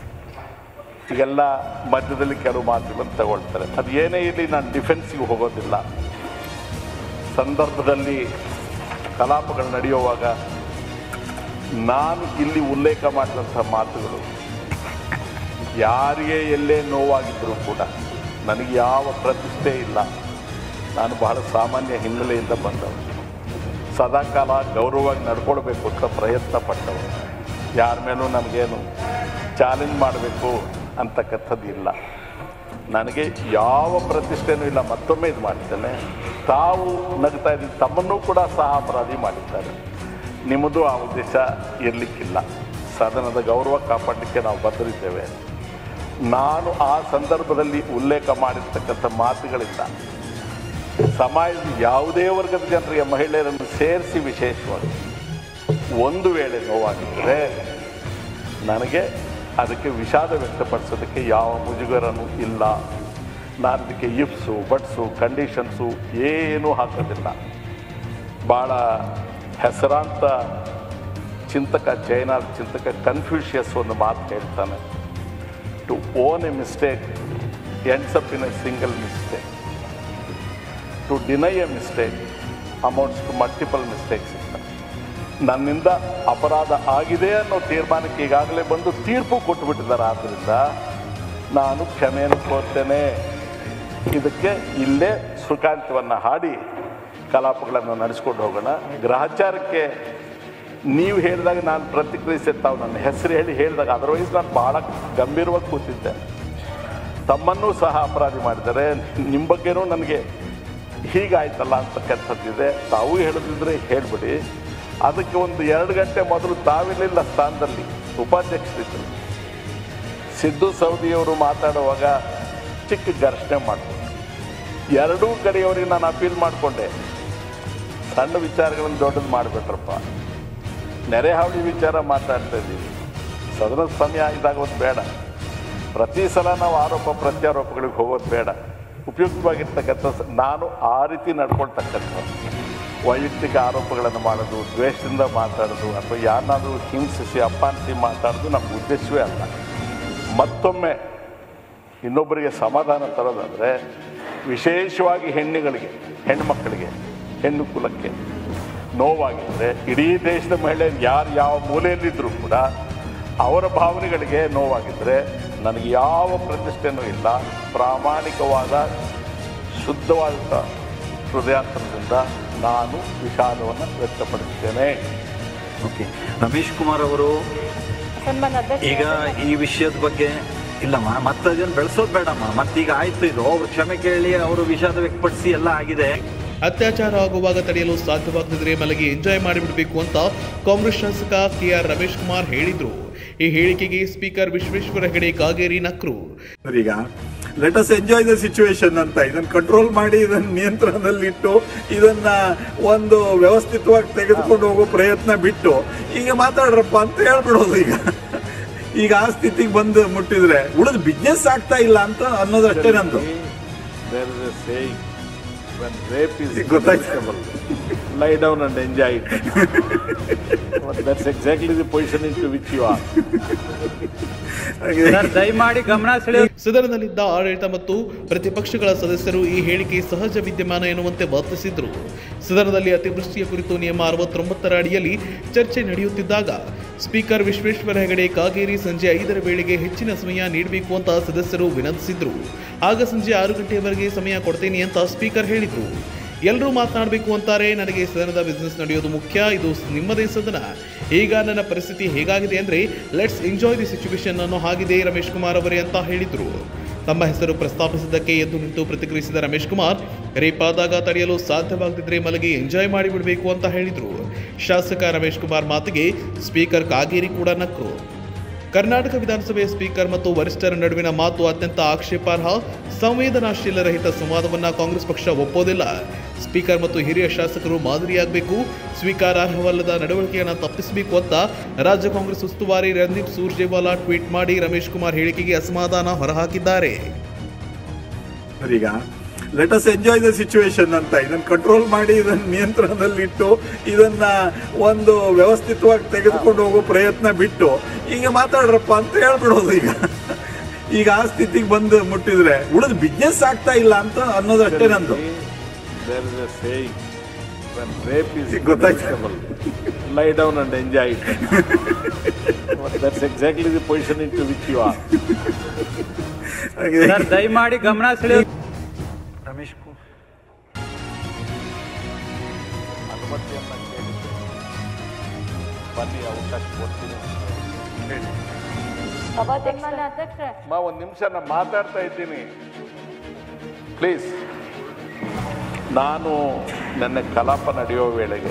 ಈಗೆಲ್ಲ ಮಧ್ಯದಲ್ಲಿ ಕೆಲವು ಮಾತುಗಳನ್ನು ತಗೊಳ್ತಾರೆ ಅದು ಏನೇ ಇರಲಿ ನಾನು ಡಿಫೆನ್ಸಿಗೆ ಹೋಗೋದಿಲ್ಲ ಸಂದರ್ಭದಲ್ಲಿ ಕಲಾಪಗಳು ನಡೆಯುವಾಗ ನಾನು ಇಲ್ಲಿ ಉಲ್ಲೇಖ ಮಾಡಿದಂಥ ಮಾತುಗಳು ಯಾರಿಗೆ ಎಲ್ಲೇ ನೋವಾಗಿದ್ದರೂ ಕೂಡ ನನಗೆ ಯಾವ ಪ್ರತಿಷ್ಠೆ ಇಲ್ಲ ನಾನು ಬಹಳ ಸಾಮಾನ್ಯ ಹಿನ್ನೆಲೆಯಿಂದ ಬಂದವನು ಸದಾಕಾಲ ಗೌರವವಾಗಿ ನಡ್ಕೊಳ್ಬೇಕು ಅಂತ ಪ್ರಯತ್ನ ಪಟ್ಟವನು ಯಾರ ಮೇಲೂ ನಮಗೇನು ಚಾಲೆಂಜ್ ಮಾಡಬೇಕು ಅಂತಕ್ಕಂಥದ್ದು ಇಲ್ಲ ನನಗೆ ಯಾವ ಪ್ರತಿಷ್ಠೆನೂ ಇಲ್ಲ ಮತ್ತೊಮ್ಮೆ ಇದು ಮಾಡ್ತೇನೆ ತಾವು ನಗ್ತಾ ಇದ್ದೀವಿ ತಮ್ಮನ್ನೂ ಕೂಡ ಸಹ ಅಪರಾಧಿ ಮಾಡಿದ್ದಾರೆ ನಿಮ್ಮದು ಆ ಉದ್ದೇಶ ಇರಲಿಕ್ಕಿಲ್ಲ ಸದನದ ಗೌರವ ಕಾಪಾಡಲಿಕ್ಕೆ ನಾವು ಬದ್ಧರಿದ್ದೇವೆ ನಾನು ಆ ಸಂದರ್ಭದಲ್ಲಿ ಉಲ್ಲೇಖ ಮಾಡಿರ್ತಕ್ಕಂಥ ಮಾತುಗಳಿಂದ ಸಮಾಜದ ಯಾವುದೇ ವರ್ಗದ ಜನರಿಗೆ ಮಹಿಳೆಯರನ್ನು ಸೇರಿಸಿ ವಿಶೇಷವಾಗಿ ಒಂದು ವೇಳೆ ನೋವಾಗಿದ್ದರೆ ನನಗೆ ಅದಕ್ಕೆ ವಿಷಾದ ವ್ಯಕ್ತಪಡಿಸೋದಕ್ಕೆ ಯಾವ ಮುಜುಗರನೂ ಇಲ್ಲ ನಾನು ಅದಕ್ಕೆ ಇಫ್ಸು ಬಟ್ಸು ಕಂಡೀಷನ್ಸು ಏನೂ ಹಾಕೋದಿಲ್ಲ ಭಾಳ ಹೆಸರಾಂತ ಚಿಂತಕ ಚೈನಾ ಚಿಂತಕ ಕನ್ಫ್ಯೂಷಿಯಸ್ ಒಂದು ಮಾತು ಹೇಳ್ತಾನೆ to own a mistake ends up in a single mistake to deny a mistake amounts to multiple mistakes ಅಂತ ನನ್ನಿಂದ ಅಪರಾಧ ಆಗಿದೆ ಅನ್ನೋ ತೀರ್ಮಾನಕ್ಕೆ ಈಗಾಗಲೇ ಬಂದು ತೀರ್ಪು ಕೊಟ್ಟುಬಿಟ್ಟಿದ್ದಾರೆ ಆದ್ದರಿಂದ ನಾನು ಕ್ಷಮೆಯನ್ನು ಕೋರ್ತೇನೆ ಇದಕ್ಕೆ ಇಲ್ಲೇ ಸುಖಾಂತ್ಯವನ್ನು ಹಾಡಿ ಕಲಾಪಗಳನ್ನು ನಡೆಸ್ಕೊಂಡು ಹೋಗೋಣ ಗ್ರಹಚಾರಕ್ಕೆ ನೀವು ಹೇಳಿದಾಗ ನಾನು ಪ್ರತಿಕ್ರಿಯಿಸಿ ತಾವು ನನ್ನ ಹೆಸರು ಹೇಳಿ ಹೇಳಿದಾಗ ಅದರ್ವೈಸ್ ನಾನು ಭಾಳ ಗಂಭೀರವಾಗಿ ಕೂತಿದ್ದೆ ತಮ್ಮನ್ನೂ ಸಹ ಅಪರಾಧಿ ಮಾಡಿದ್ದಾರೆ ನಿಮ್ಮ ಬಗ್ಗೆನೂ ನನಗೆ ಹೀಗಾಯ್ತಲ್ಲ ಅಂತಕ್ಕಂಥದ್ದಿದೆ ತಾವು ಹೇಳಿದ್ರೆ ಹೇಳಿಬಿಡಿ ಅದಕ್ಕೆ ಒಂದು ಎರಡು ಗಂಟೆ ಮೊದಲು ತಾವಿರಲಿಲ್ಲ ಸ್ಥಾನದಲ್ಲಿ ಉಪಾಧ್ಯಕ್ಷರಿದ್ದರು ಸಿದ್ದು ಸೌದಿಯವರು ಮಾತಾಡುವಾಗ ಚಿಕ್ಕ ಘರ್ಷಣೆ ಮಾಡಿದ್ರು ಎರಡೂ ಕಡೆಯವರಿಗೆ ನಾನು ಅಪೀಲ್ ಮಾಡಿಕೊಂಡೆ ಸಣ್ಣ ವಿಚಾರಗಳನ್ನು ದೊಡ್ಡದು ಮಾಡಿಬಿಟ್ರಪ್ಪ ನೆರೆ ಹಾವಳಿ ವಿಚಾರ ಮಾತಾಡ್ತಾ ಇದ್ದೀವಿ ಸದನದ ಸಮಯ ಇದಾಗ ಒಂದು ಬೇಡ ಪ್ರತಿ ಸಲ ನಾವು ಆರೋಪ ಪ್ರತ್ಯಾರೋಪಗಳಿಗೆ ಹೋಗೋದು ಬೇಡ ಉಪಯುಕ್ತವಾಗಿರ್ತಕ್ಕಂಥ ಸ- ನಾನು ಆ ರೀತಿ ನಡ್ಕೊಳ್ತಕ್ಕಂಥ ವೈಯಕ್ತಿಕ ಆರೋಪಗಳನ್ನು ಮಾಡೋದು ದ್ವೇಷದಿಂದ ಮಾತಾಡೋದು ಅಥವಾ ಯಾರನ್ನಾದರೂ ಹಿಂಸಿಸಿ ಅಪಮಾನಿಸಿ ಮಾತಾಡೋದು ನಮ್ಮ ಉದ್ದೇಶವೇ ಅಲ್ಲ ಮತ್ತೊಮ್ಮೆ ಇನ್ನೊಬ್ಬರಿಗೆ ಸಮಾಧಾನ ತರೋದಾದರೆ ವಿಶೇಷವಾಗಿ ಹೆಣ್ಣುಗಳಿಗೆ ಹೆಣ್ಣುಮಕ್ಕಳಿಗೆ ಹೆಣ್ಣು ಕುಲಕ್ಕೆ ನೋವಾಗಿದ್ದರೆ ಇಡೀ ದೇಶದ ಮಹಿಳೆಯರು ಯಾರು ಯಾವ ಮೂಲೆಯಲ್ಲಿದ್ದರೂ ಕೂಡ ಅವರ ಭಾವನೆಗಳಿಗೆ ನೋವಾಗಿದ್ದರೆ ನನಗೆ ಯಾವ ಪ್ರತಿಷ್ಠೆನೂ ಇಲ್ಲ ಪ್ರಾಮಾಣಿಕವಾದ ಶುದ್ಧವಾದ ಹೃದಯಾಂತರದಿಂದ ನಾನು ವಿಷಾದವನ್ನು ವ್ಯಕ್ತಪಡಿಸ್ತೇನೆ ಓಕೆ ರಮೇಶ್ ಕುಮಾರ್ ಅವರು ಸನ್ಮಾನ್ಯ ಅಧ್ಯಕ್ಷ ಈಗ ಈ ವಿಷಯದ ಬಗ್ಗೆ ಇಲ್ಲಮ್ಮ ಮತ್ತೆ ಅದನ್ನು ಬೆಳೆಸೋದು ಬೇಡಮ್ಮ ಮತ್ತೀಗ ಆಯ್ತು ಇದು ಅವ್ರು ಕ್ಷಮೆ ಕೇಳಿ ಅವರು ವಿಷಾದ ವ್ಯಕ್ತಪಡಿಸಿ ಎಲ್ಲ ಆಗಿದೆ ಅತ್ಯಾಚಾರ ಆಗುವಾಗ ತಡೆಯಲು ಸಾಧ್ಯವಾಗದಿದ್ರೆ ಮಲಗಿ ಎಂಜಾಯ್ ಮಾಡಿಬಿಡಬೇಕು ಅಂತ ಕಾಂಗ್ರೆಸ್ ಶಾಸಕ ಕೆಆರ್ ರಮೇಶ್ ಕುಮಾರ್ ಹೇಳಿದ್ರು ಈ ಹೇಳಿಕೆಗೆ ಸ್ಪೀಕರ್ ವಿಶ್ವೇಶ್ವರ ಹೆಗಡೆ ಕಾಗೇರಿ ನಕ್ರು ಈಗ let us enjoy the situation ಅಂತ ಇದನ್ನ ಕಂಟ್ರೋಲ್ ಮಾಡಿ ಇದನ್ನ ನಿಯಂತ್ರಣದಲ್ಲಿಟ್ಟು ಇದನ್ನ ಒಂದು ವ್ಯವಸ್ಥಿತವಾಗಿ ತೆಗೆದುಕೊಂಡು ಹೋಗೋ ಪ್ರಯತ್ನ ಬಿಟ್ಟು ಈಗ ಮಾತಾಡ್ರಪ್ಪ ಅಂತ ಹೇಳ್ಬಿಡೋದು ಈಗ ಈಗ ಆ ಸ್ಥಿತಿಗೆ ಬಂದು ಮುಟ್ಟಿದ್ರೆ ಉಳಿದ ಬಿಸ್ನೆಸ್ ಆಗ್ತಾ ಇಲ್ಲ ಅಂತ ಅನ್ನೋದಷ್ಟೇ ನಂದು There is a saying, when rape is ಗೊತ್ತಾಯ್ತು. inevitable, lie down and enjoy it. But that's exactly the position into which you are. ಹಾಗೆ ಸರ್ ದಯಮಾಡಿ ಗಮನ ಸೆಳೆಯುವ ಸದನದಲ್ಲಿದ್ದ ಆಡಳಿತ ಮತ್ತು ಪ್ರತಿಪಕ್ಷಗಳ ಸದಸ್ಯರು ಈ ಹೇಳಿಕೆ ಸಹಜ ವಿದ್ಯಮಾನ ಎನ್ನುವಂತೆ ವರ್ತಿಸಿದ್ರು ಸದನದಲ್ಲಿ ಅತಿವೃಷ್ಟಿಯ ಕುರಿತು ನಿಯಮ ಅರವತ್ತೊಂಬತ್ತರ ಅಡಿಯಲ್ಲಿ ಚರ್ಚೆ ನಡೆಯುತ್ತಿದ್ದಾಗ ಸ್ಪೀಕರ್ ವಿಶ್ವೇಶ್ವರ ಹೆಗಡೆ ಕಾಗೇರಿ ಸಂಜೆ ಐದರ ವೇಳೆಗೆ ಹೆಚ್ಚಿನ ಸಮಯ ನೀಡಬೇಕು ಅಂತ ಸದಸ್ಯರು ವಿನಂತಿಸಿದ್ರು ಆಗ ಸಂಜೆ ಆರು ಗಂಟೆಯವರೆಗೆ ಸಮಯ ಕೊಡ್ತೀನಿ ಅಂತ ಸ್ಪೀಕರ್ ಹೇಳಿದ್ರು ಎಲ್ಲರೂ ಮಾತನಾಡಬೇಕು ಅಂತಾರೆ ನನಗೆ ಸದನದ ಬಿಸ್ನೆಸ್ ನಡೆಯೋದು ಮುಖ್ಯ ಇದು ನಿಮ್ಮದೇ ಸದನ ಈಗ ನನ್ನ ಪರಿಸ್ಥಿತಿ ಹೇಗಾಗಿದೆ ಅಂದ್ರೆ ಲೆಟ್ಸ್ ಎಂಜಾಯ್ ದಿ ಸಿಚುವೇಶನ್ ಅನ್ನೋ ಹಾಗಿದೆ ರಮೇಶ್ ಕುಮಾರ್ ಅವರೇ ಅಂತ ಹೇಳಿದ್ರು ತಮ್ಮ ಹೆಸರು ಪ್ರಸ್ತಾಪಿಸಿದ್ದಕ್ಕೆ ಎದ್ದು ನಿಂತು ಪ್ರತಿಕ್ರಿಯಿಸಿದ ರಮೇಶ್ ಕುಮಾರ್ ರೇಪಾದಾಗ ತಡೆಯಲು ಸಾಧ್ಯವಾಗದಿದ್ರೆ ಮಲಗಿ ಎಂಜಾಯ್ ಮಾಡಿಬಿಡಬೇಕು ಅಂತ ಹೇಳಿದ್ರು ಶಾಸಕ ರಮೇಶ್ ಕುಮಾರ್ ಮಾತಿಗೆ ಸ್ಪೀಕರ್ ಕಾಗೇರಿ ಕೂಡ ನಕ್ಕರು ಕರ್ನಾಟಕ ವಿಧಾನಸಭೆಯ ಸ್ಪೀಕರ್ ಮತ್ತು ವರಿಷ್ಠರ ನಡುವಿನ ಮಾತು ಅತ್ಯಂತ ಆಕ್ಷೇಪಾರ್ಹ ಸಂವೇದನಾಶೀಲ ರಹಿತ ಸಂವಾದವನ್ನ ಕಾಂಗ್ರೆಸ್ ಪಕ್ಷ ಒಪ್ಪೋದಿಲ್ಲ ಸ್ಪೀಕರ್ ಮತ್ತು ಹಿರಿಯ ಶಾಸಕರು ಮಾದರಿಯಾಗಬೇಕು ಸ್ವೀಕಾರಾರ್ಹವಲ್ಲದ ನಡವಳಿಕೆಯನ್ನು ತಪ್ಪಿಸಬೇಕು ಅಂತ ರಾಜ್ಯ ಕಾಂಗ್ರೆಸ್ ಉಸ್ತುವಾರಿ ರಣದೀಪ್ ಸುರ್ಜೇವಾಲಾ ಟ್ವೀಟ್ ಮಾಡಿ ರಮೇಶ್ ಕುಮಾರ್ ಹೇಳಿಕೆಗೆ ಅಸಮಾಧಾನ ಹೊರಹಾಕಿದ್ದಾರೆ ಈಗ let us enjoy the situation ಅಂತ ಇದನ್ನ ಕಂಟ್ರೋಲ್ ಮಾಡಿ ಇದನ್ನ ನಿಯಂತ್ರಣದಲ್ಲಿಟ್ಟು ಇದನ್ನ ಒಂದು ವ್ಯವಸ್ಥಿತವಾಗಿ ತೆಗೆದುಕೊಂಡು ಹೋಗೋ ಪ್ರಯತ್ನ ಬಿಟ್ಟು ಈಗ ಮಾತಾಡ್ರಪ್ಪ ಅಂತ ಹೇಳ್ಬಿಡೋದು ಈಗ ಈಗ ಆ ಸ್ಥಿತಿಗೆ ಬಂದು ಮುಟ್ಟಿದ್ರೆ ಉಳಿದ ಬಿಸ್ನೆಸ್ ಆಗ್ತಾ ಇಲ್ಲ ಅಂತ ಅನ್ನೋದಷ್ಟೇ ನಂದು There is a saying, when rape is ಗೊತ್ತಾಯ್ತು. inevitable, lie down and enjoy it. But that's exactly the position into which you are. ಹಾಗೆ ಸರ್ ದಯಮಾಡಿ ಗಮನ ಸೆಳೆಯುವ ರಮೇಶ್ ಕುಮಾರ್ ಅನುಮತಿಯನ್ನ ಕೇಳಿದ್ದೆ ಬನ್ನಿ ಅವಕಾಶ ಕೊಡ್ತೀನಿ ಹೇಳಿ ಸಭಾಧ್ಯಕ್ಷ ಅಧ್ಯಕ್ಷ ಮಾ ಒಂದು ನಿಮಿಷ ನಾನು ಮಾತಾಡ್ತಾ ಇದ್ದೀನಿ ಪ್ಲೀಸ್ ನಾನು ನನ್ನ ಕಲಾಪ ನಡೆಯೋ ವೇಳೆಗೆ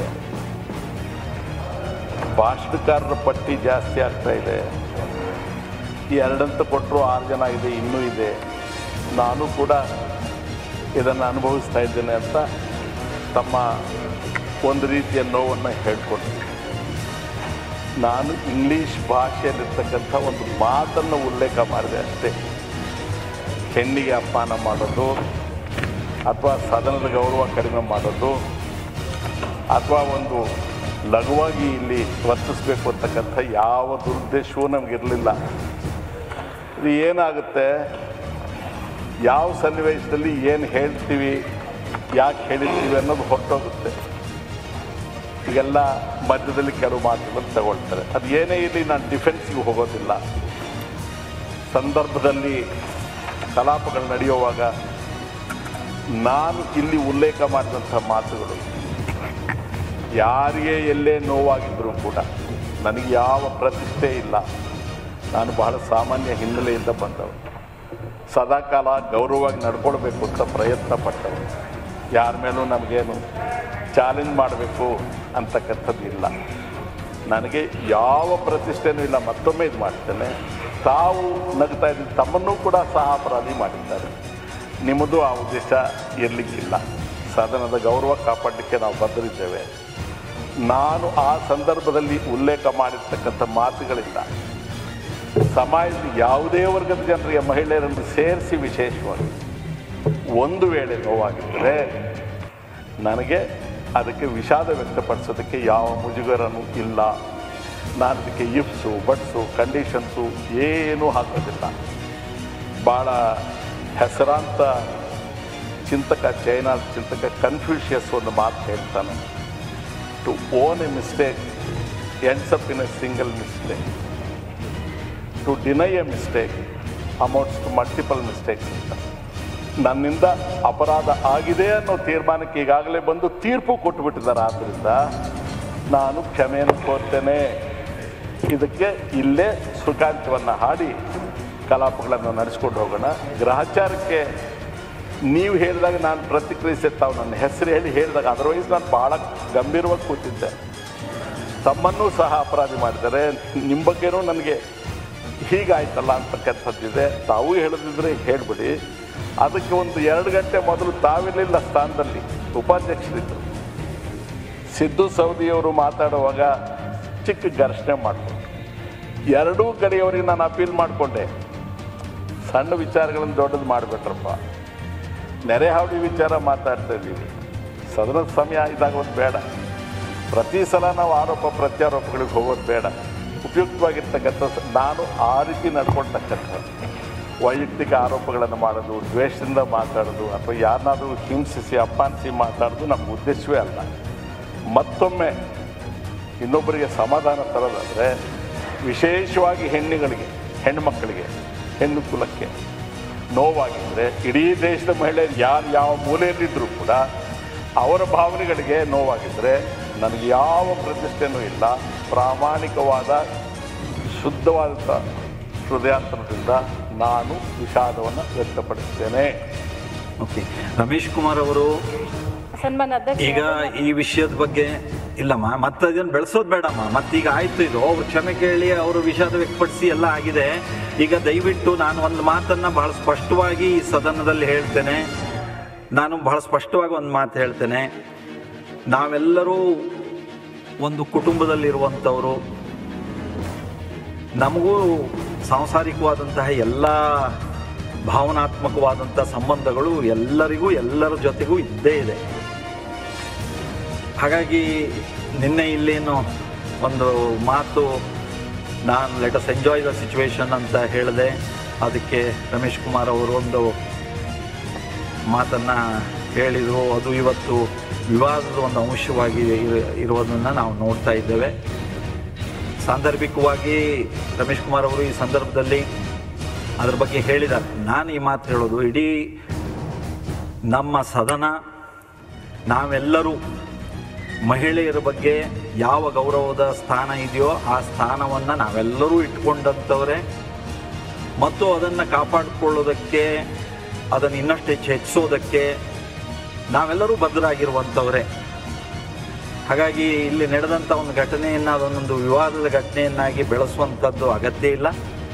ಭಾಷಣಕಾರರ ಪಟ್ಟಿ ಜಾಸ್ತಿ ಆಗ್ತಾ ಇದೆ ಈ ಎರಡಂತ ಕೊಟ್ಟರು ಆರು ಜನ ಇದೆ ಇನ್ನೂ ಇದೆ ನಾನು ಕೂಡ ಇದನ್ನು ಅನುಭವಿಸ್ತಾ ಇದ್ದೇನೆ ಅಂತ ತಮ್ಮ ಒಂದು ರೀತಿಯ ನೋವನ್ನು ಹೇಳ್ಕೊಡ್ತೀನಿ ನಾನು ಇಂಗ್ಲೀಷ್ ಭಾಷೆಯಲ್ಲಿರ್ತಕ್ಕಂಥ ಒಂದು ಮಾತನ್ನು ಉಲ್ಲೇಖ ಮಾಡಿದೆ ಅಷ್ಟೇ ಹೆಣ್ಣಿಗೆ ಅಪಮಾನ ಮಾಡೋದು ಅಥವಾ ಸದನದ ಗೌರವ ಕಡಿಮೆ ಮಾಡೋದು ಅಥವಾ ಒಂದು ಲಘುವಾಗಿ ಇಲ್ಲಿ ವರ್ತಿಸ್ಬೇಕು ಅಂತಕ್ಕಂಥ ಯಾವ ದುರುದ್ದೇಶವೂ ನಮಗಿರಲಿಲ್ಲ ಇದು ಏನಾಗುತ್ತೆ ಯಾವ ಸನ್ನಿವೇಶದಲ್ಲಿ ಏನು ಹೇಳ್ತೀವಿ ಯಾಕೆ ಹೇಳಿರ್ತೀವಿ ಅನ್ನೋದು ಹೊರಟೋಗುತ್ತೆ ಈಗೆಲ್ಲ ಮಧ್ಯದಲ್ಲಿ ಕೆಲವು ಮಾತುಗಳು ತಗೊಳ್ತಾರೆ ಅದು ಏನೇ ಇರಲಿ ನಾನು ಡಿಫೆನ್ಸ್ಗೆ ಹೋಗೋದಿಲ್ಲ ಸಂದರ್ಭದಲ್ಲಿ ಕಲಾಪಗಳು ನಡೆಯುವಾಗ ನಾನು ಇಲ್ಲಿ ಉಲ್ಲೇಖ ಮಾಡಿದಂಥ ಮಾತುಗಳು ಯಾರಿಗೆ ಎಲ್ಲೇ ನೋವಾಗಿದ್ದರೂ ಕೂಡ ನನಗೆ ಯಾವ ಪ್ರತಿಷ್ಠೆ ಇಲ್ಲ ನಾನು ಬಹಳ ಸಾಮಾನ್ಯ ಹಿನ್ನೆಲೆಯಿಂದ ಬಂದವ ಸದಾಕಾಲ ಗೌರವವಾಗಿ ನಡ್ಕೊಳ್ಬೇಕು ಅಂತ ಪ್ರಯತ್ನ ಪಟ್ಟವು ಯಾರ ಮೇಲೂ ನಮಗೇನು ಚಾಲೆಂಜ್ ಮಾಡಬೇಕು ಅಂತಕ್ಕಂಥದ್ದು ಇಲ್ಲ ನನಗೆ ಯಾವ ಪ್ರತಿಷ್ಠೆನೂ ಇಲ್ಲ ಮತ್ತೊಮ್ಮೆ ಇದು ಮಾಡ್ತೇನೆ ತಾವು ನಗ್ತಾ ಇದ್ದೀನಿ ತಮ್ಮನ್ನೂ ಕೂಡ ಸಹ ಅಪರಾಧಿ ಮಾಡಿದ್ದಾರೆ ನಿಮ್ಮದು ಆ ಉದ್ದೇಶ ಇರಲಿಕ್ಕಿಲ್ಲ ಸದನದ ಗೌರವ ಕಾಪಾಡಲಿಕ್ಕೆ ನಾವು ಬದ್ಧರಿದ್ದೇವೆ ನಾನು ಆ ಸಂದರ್ಭದಲ್ಲಿ ಉಲ್ಲೇಖ ಮಾಡಿರ್ತಕ್ಕಂಥ ಮಾತುಗಳಿಂದ ಸಮಾಜದ ಯಾವುದೇ ವರ್ಗದ ಜನರಿಗೆ ಮಹಿಳೆಯರನ್ನು ಸೇರಿಸಿ ವಿಶೇಷವಾಗಿ ಒಂದು ವೇಳೆ ನೋವಾಗಿದ್ದರೆ ನನಗೆ ಅದಕ್ಕೆ ವಿಷಾದ ವ್ಯಕ್ತಪಡಿಸೋದಕ್ಕೆ ಯಾವ ಮುಜುಗರನೂ ಇಲ್ಲ ನಾನು ಅದಕ್ಕೆ ಇಫ್ಸು ಬಟ್ಸು ಕಂಡೀಷನ್ಸು ಏನೂ ಹಾಕೋದಿಲ್ಲ ಭಾಳ ಹೆಸರಾಂತ ಚಿಂತಕ ಚೈನಾ ಚಿಂತಕ ಕನ್ಫ್ಯೂಷಿಯಸ್ ಒಂದು ಮಾತು ಹೇಳ್ತಾನೆ to own a mistake ends up in a single mistake to deny a mistake amounts to multiple mistakes ಅಂತ ನನ್ನಿಂದ ಅಪರಾಧ ಆಗಿದೆ ಅನ್ನೋ ತೀರ್ಮಾನಕ್ಕೆ ಈಗಾಗಲೇ ಬಂದು ತೀರ್ಪು ಕೊಟ್ಟುಬಿಟ್ಟಿದ್ದಾರೆ ಆದ್ದರಿಂದ ನಾನು ಕ್ಷಮೆಯನ್ನು ಕೋರ್ತೇನೆ ಇದಕ್ಕೆ ಇಲ್ಲೇ ಸುಖಾಂತ್ಯವನ್ನು ಹಾಡಿ ಕಲಾಪಗಳನ್ನು ನಡೆಸ್ಕೊಂಡು ಹೋಗೋಣ ಗ್ರಹಚಾರಕ್ಕೆ ನೀವು ಹೇಳಿದಾಗ ನಾನು ಪ್ರತಿಕ್ರಿಯಿಸಿ ತಾವು ನನ್ನ ಹೆಸರು ಹೇಳಿ ಹೇಳಿದಾಗ ಅದರ್ವೈಸ್ ನಾನು ಭಾಳ ಗಂಭೀರವಾಗಿ ಕೂತಿದ್ದೆ ತಮ್ಮನ್ನೂ ಸಹ ಅಪರಾಧಿ ಮಾಡಿದ್ದಾರೆ ನಿಮ್ಮ ಬಗ್ಗೆನೂ ನನಗೆ ಹೀಗಾಯ್ತಲ್ಲ ಅಂತಕ್ಕಂಥದ್ದಿದೆ ತಾವು ಹೇಳದಿದ್ರೆ ಹೇಳಿಬಿಡಿ ಅದಕ್ಕೆ ಒಂದು ಎರಡು ಗಂಟೆ ಮೊದಲು ತಾವಿರಲಿಲ್ಲ ಸ್ಥಾನದಲ್ಲಿ ಉಪಾಧ್ಯಕ್ಷರಿದ್ದರು ಸಿದ್ದು ಸೌದಿಯವರು ಮಾತಾಡುವಾಗ ಚಿಕ್ಕ ಘರ್ಷಣೆ ಮಾಡಿಕೊಂಡ್ರು ಎರಡೂ ಕಡೆಯವರಿಗೆ ನಾನು ಅಪೀಲ್ ಮಾಡಿಕೊಂಡೆ ಸಣ್ಣ ವಿಚಾರಗಳನ್ನು ದೊಡ್ಡದು ಮಾಡಿಬಿಟ್ರಪ್ಪ ನೆರೆ ಹಾವಳಿ ವಿಚಾರ ಮಾತಾಡ್ತಾ ಇದ್ದೀವಿ ಸದನದ ಸಮಯ ಇದಾಗ ಒಂದು ಬೇಡ ಪ್ರತಿ ಸಲ ನಾವು ಆರೋಪ ಪ್ರತ್ಯಾರೋಪಗಳಿಗೆ ಹೋಗೋದು ಬೇಡ ಉಪಯುಕ್ತವಾಗಿರ್ತಕ್ಕಂಥ ಸ- ನಾನು ಆ ರೀತಿ ನಡ್ಕೊಳ್ತಕ್ಕಂಥ ವೈಯಕ್ತಿಕ ಆರೋಪಗಳನ್ನು ಮಾಡೋದು ದ್ವೇಷದಿಂದ ಮಾತಾಡೋದು ಅಥವಾ ಯಾರನ್ನಾದರೂ ಹಿಂಸಿಸಿ ಅಪಮಾನಿಸಿ ಮಾತಾಡೋದು ನಮ್ಮ ಉದ್ದೇಶವೇ ಅಲ್ಲ ಮತ್ತೊಮ್ಮೆ ಇನ್ನೊಬ್ಬರಿಗೆ ಸಮಾಧಾನ ತರೋದಾದರೆ ವಿಶೇಷವಾಗಿ ಹೆಣ್ಣುಗಳಿಗೆ ಹೆಣ್ಣುಮಕ್ಕಳಿಗೆ ಹೆಣ್ಣು ಕುಲಕ್ಕೆ ನೋವಾಗಿದ್ದರೆ ಇಡೀ ದೇಶದ ಮಹಿಳೆಯರು ಯಾರು ಯಾವ ಮೂಲೆಯಲ್ಲಿದ್ದರೂ ಕೂಡ ಅವರ ಭಾವನೆಗಳಿಗೆ ನೋವಾಗಿದ್ದರೆ ನನಗೆ ಯಾವ ಪ್ರತಿಷ್ಠೆನೂ ಇಲ್ಲ ಪ್ರಾಮಾಣಿಕವಾದ ಶುದ್ಧವಾದ ಹೃದಯಾಂತರದಿಂದ ನಾನು ವಿಷಾದವನ್ನು ವ್ಯಕ್ತಪಡಿಸ್ತೇನೆ ಓಕೆ ರಮೇಶ್ ಕುಮಾರ್ ಅವರು ಸನ್ಮಾನ್ಯ ಅಧ್ಯಕ್ಷ ಈಗ ಈ ವಿಷಯದ ಬಗ್ಗೆ ಇಲ್ಲಮ್ಮ ಮತ್ತೆ ಅದನ್ನು ಬೆಳೆಸೋದು ಬೇಡಮ್ಮ ಮತ್ತೀಗ ಆಯ್ತು ಇದು ಅವ್ರು ಕ್ಷಮೆ ಕೇಳಿ ಅವರು ವಿಷಾದ ವ್ಯಕ್ತಪಡಿಸಿ ಎಲ್ಲ ಆಗಿದೆ ಈಗ ದಯವಿಟ್ಟು ನಾನು ಒಂದು ಮಾತನ್ನ ಬಹಳ ಸ್ಪಷ್ಟವಾಗಿ ಈ ಸದನದಲ್ಲಿ ಹೇಳ್ತೇನೆ ನಾನು ಬಹಳ ಸ್ಪಷ್ಟವಾಗಿ ಒಂದು ಮಾತು ಹೇಳ್ತೇನೆ ನಾವೆಲ್ಲರೂ ಒಂದು ಕುಟುಂಬದಲ್ಲಿರುವಂಥವರು ನಮಗೂ ಸಾಂಸಾರಿಕವಾದಂತಹ ಎಲ್ಲ ಭಾವನಾತ್ಮಕವಾದಂಥ ಸಂಬಂಧಗಳು ಎಲ್ಲರಿಗೂ ಎಲ್ಲರ ಜೊತೆಗೂ ಇದ್ದೇ ಇದೆ ಹಾಗಾಗಿ ನಿನ್ನೆ ಇಲ್ಲೇನು ಒಂದು ಮಾತು ನಾನು let us enjoy the situation ಅಂತ ಹೇಳಿದೆ ಅದಕ್ಕೆ ರಮೇಶ್ ಕುಮಾರ್ ಅವರು ಒಂದು ಮಾತನ್ನು ಹೇಳಿದರು ಅದು ಇವತ್ತು ವಿವಾದದ ಒಂದು ಅಂಶವಾಗಿ ಇರ- ಇರುವುದನ್ನು ನಾವು ನೋಡ್ತಾ ಇದ್ದೇವೆ ಸಾಂದರ್ಭಿಕವಾಗಿ ರಮೇಶ್ ಕುಮಾರ್ ಅವರು ಈ ಸಂದರ್ಭದಲ್ಲಿ ಅದ್ರ ಬಗ್ಗೆ ಹೇಳಿದ್ದಾರೆ ನಾನು ಈ ಮಾತು ಹೇಳೋದು ಇಡೀ ನಮ್ಮ ಸದನ ನಾವೆಲ್ಲರೂ ಮಹಿಳೆಯರ ಬಗ್ಗೆ ಯಾವ ಗೌರವದ ಸ್ಥಾನ ಇದೆಯೋ ಆ ಸ್ಥಾನವನ್ನು ನಾವೆಲ್ಲರೂ ಇಟ್ಕೊಂಡಂಥವರೇ ಮತ್ತು ಅದನ್ನು ಕಾಪಾಡಿಕೊಳ್ಳೋದಕ್ಕೆ ಅದನ್ನು ಇನ್ನಷ್ಟು ಹೆಚ್ಚು ಹೆಚ್ಚಿಸೋದಕ್ಕೆ ನಾವೆಲ್ಲರೂ ಬದ್ಧರಾಗಿರುವಂಥವರೇ ಹಾಗಾಗಿ ಇಲ್ಲಿ ನಡೆದಂಥ ಒಂದು ಘಟನೆಯನ್ನು ಅದನ್ನೊಂದು ವಿವಾದದ ಘಟನೆಯನ್ನಾಗಿ ಬೆಳೆಸುವಂಥದ್ದು ಅಗತ್ಯ ಇಲ್ಲ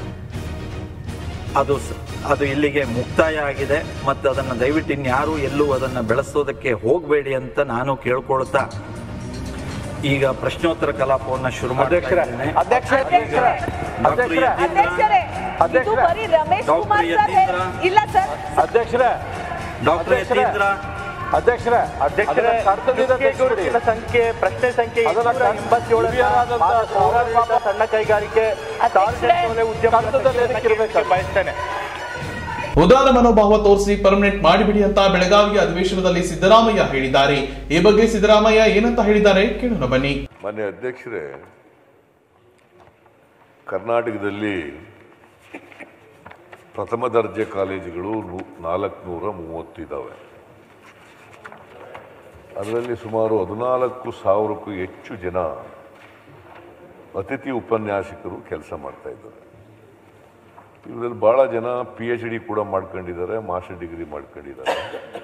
ಅದು ಸ- ಅದು ಇಲ್ಲಿಗೆ ಮುಕ್ತಾಯ ಆಗಿದೆ ಮತ್ತು ಅದನ್ನು ದಯವಿಟ್ಟು ಇನ್ಯಾರೂ ಎಲ್ಲೂ ಅದನ್ನು ಬೆಳೆಸೋದಕ್ಕೆ ಹೋಗಬೇಡಿ ಅಂತ ನಾನು ಕೇಳ್ಕೊಳ್ತಾ ಈಗ ಪ್ರಶ್ನೋತ್ತರ ಕಲಾಪವನ್ನು ಶುರು ಮಾಡ್ತಾ ಅಧ್ಯಕ್ಷರೇ ಇದ್ದೇನೆ. ಅಧ್ಯಕ್ಷರೇ ಅಧ್ಯಕ್ಷರೇ ಡಾಕ್ಟರ್ ಅಧ್ಯಕ್ಷರೇ ಯತೀಂದ್ರ ಅಧ್ಯಕ್ಷರೇ ಇದು ಅಧ್ಯಕ್ಷರೇ. ಬರೀ ರಮೇಶ್ ಡಾಕ್ಟರ್ ಕುಮಾರ್ ಸರ್ ಯತೀಂದ್ರ. ಇಲ್ಲ ಸರ್ ಅಧ್ಯಕ್ಷರೇ ಡಾಕ್ಟರ್ ಅಧ್ಯಕ್ಷರೇ. ಯತೀಂದ್ರ ಅಧ್ಯಕ್ಷರೇ ಅಧ್ಯಕ್ಷರೇ ಅದನ್ನ ಕರ್ತವ್ಯದ ಗುತ್ತಿಗೆ ತಿಳಿಸ್ಬಿಡಿ. ಸಂಖ್ಯೆ ಪ್ರಶ್ನೆ ಸಂಖ್ಯೆ ಅದನ್ನ ಇನ್ನೂರ ಎಂಬತ್ತೇಳನ್ನ ಹಿರಿಯರಾದಂಥ ಮಾನ್ಯ ಪೌರಾಡಳಿತ ಸಣ್ಣ ಕೈಗಾರಿಕೆ ಅಧ್ಯಕ್ಷರೇ. ಸಾರ್ವಜನಿಕ ಉದ್ಯಮ ಕರ್ತವ್ಯದಲ್ಲಿ ಎದಕ್ಕಿರ್ಬೇಕು? ಬಯಸ್ತೇನೆ ಉದಾರ ಮನೋಭಾವ ತೋರಿಸಿ ಪರ್ಮನೆಂಟ್ ಮಾಡಿಬಿಡಿ ಅಂತ ಬೆಳಗಾವಿಯ ಅಧಿವೇಶನದಲ್ಲಿ ಸಿದ್ದರಾಮಯ್ಯ ಹೇಳಿದ್ದಾರೆ ಈ ಬಗ್ಗೆ ಸಿದ್ದರಾಮಯ್ಯ ಏನಂತ ಹೇಳಿದ್ದಾರೆ ಕೇಳೋಣ ಬನ್ನಿ ಮಾನ್ಯ ಅಧ್ಯಕ್ಷರೇ ಕರ್ನಾಟಕದಲ್ಲಿ ಪ್ರಥಮ ದರ್ಜೆ ಕಾಲೇಜುಗಳು ನಾಲ್ಕುನೂರ ಮೂವತ್ತಿದ್ದಾವೆ ಅದರಲ್ಲಿ ಸುಮಾರು ಹದಿನಾಲ್ಕು ಸಾವಿರಕ್ಕೂ ಹೆಚ್ಚು ಜನ ಅತಿಥಿ ಉಪನ್ಯಾಸಕರು ಕೆಲಸ ಮಾಡ್ತಾ ಇದ್ದಾರೆ ಇವರಲ್ಲಿ ಭಾಳ ಜನ ಪಿ ಎಚ್ ಡಿ ಕೂಡ ಮಾಡ್ಕೊಂಡಿದ್ದಾರೆ ಮಾಸ್ಟರ್ ಡಿಗ್ರಿ ಮಾಡ್ಕೊಂಡಿದ್ದಾರೆ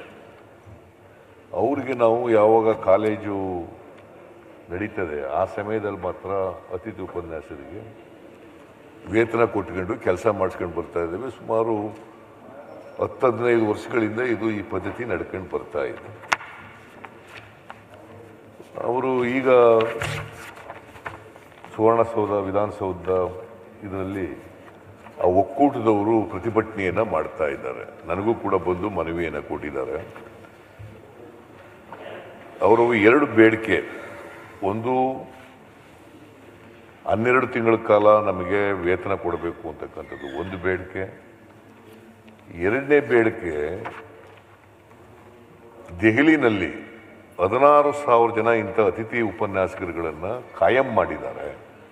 ಅವರಿಗೆ ನಾವು ಯಾವಾಗ ಕಾಲೇಜು ನಡೀತದೆ ಆ ಸಮಯದಲ್ಲಿ ಮಾತ್ರ ಅತಿಥಿ ಉಪನ್ಯಾಸರಿಗೆ ವೇತನ ಕೊಟ್ಕೊಂಡು ಕೆಲಸ ಮಾಡಿಸ್ಕೊಂಡು ಬರ್ತಾ ಇದ್ದೇವೆ ಸುಮಾರು ಹತ್ತು ಹದಿನೈದು ವರ್ಷಗಳಿಂದ ಇದು ಈ ಪದ್ಧತಿ ನಡ್ಕೊಂಡು ಬರ್ತಾ ಇದೆ ಅವರು ಈಗ ಸುವರ್ಣಸೌಧ ವಿಧಾನಸೌಧ ಇದರಲ್ಲಿ ಆ ಒಕ್ಕೂಟದವರು ಪ್ರತಿಭಟನೆಯನ್ನು ಮಾಡ್ತಾ ಇದ್ದಾರೆ ನನಗೂ ಕೂಡ ಬಂದು ಮನವಿಯನ್ನು ಕೊಟ್ಟಿದ್ದಾರೆ ಅವರು ಎರಡು ಬೇಡಿಕೆ ಒಂದು ಹನ್ನೆರಡು ತಿಂಗಳ ಕಾಲ ನಮಗೆ ವೇತನ ಕೊಡಬೇಕು ಅಂತಕ್ಕಂಥದ್ದು ಒಂದು ಬೇಡಿಕೆ ಎರಡನೇ ಬೇಡಿಕೆ ದೆಹಲಿನಲ್ಲಿ ಹದಿನಾರು ಸಾವಿರ ಜನ ಇಂಥ ಅತಿಥಿ ಉಪನ್ಯಾಸಕರುಗಳನ್ನು ಕಾಯಂ ಮಾಡಿದ್ದಾರೆ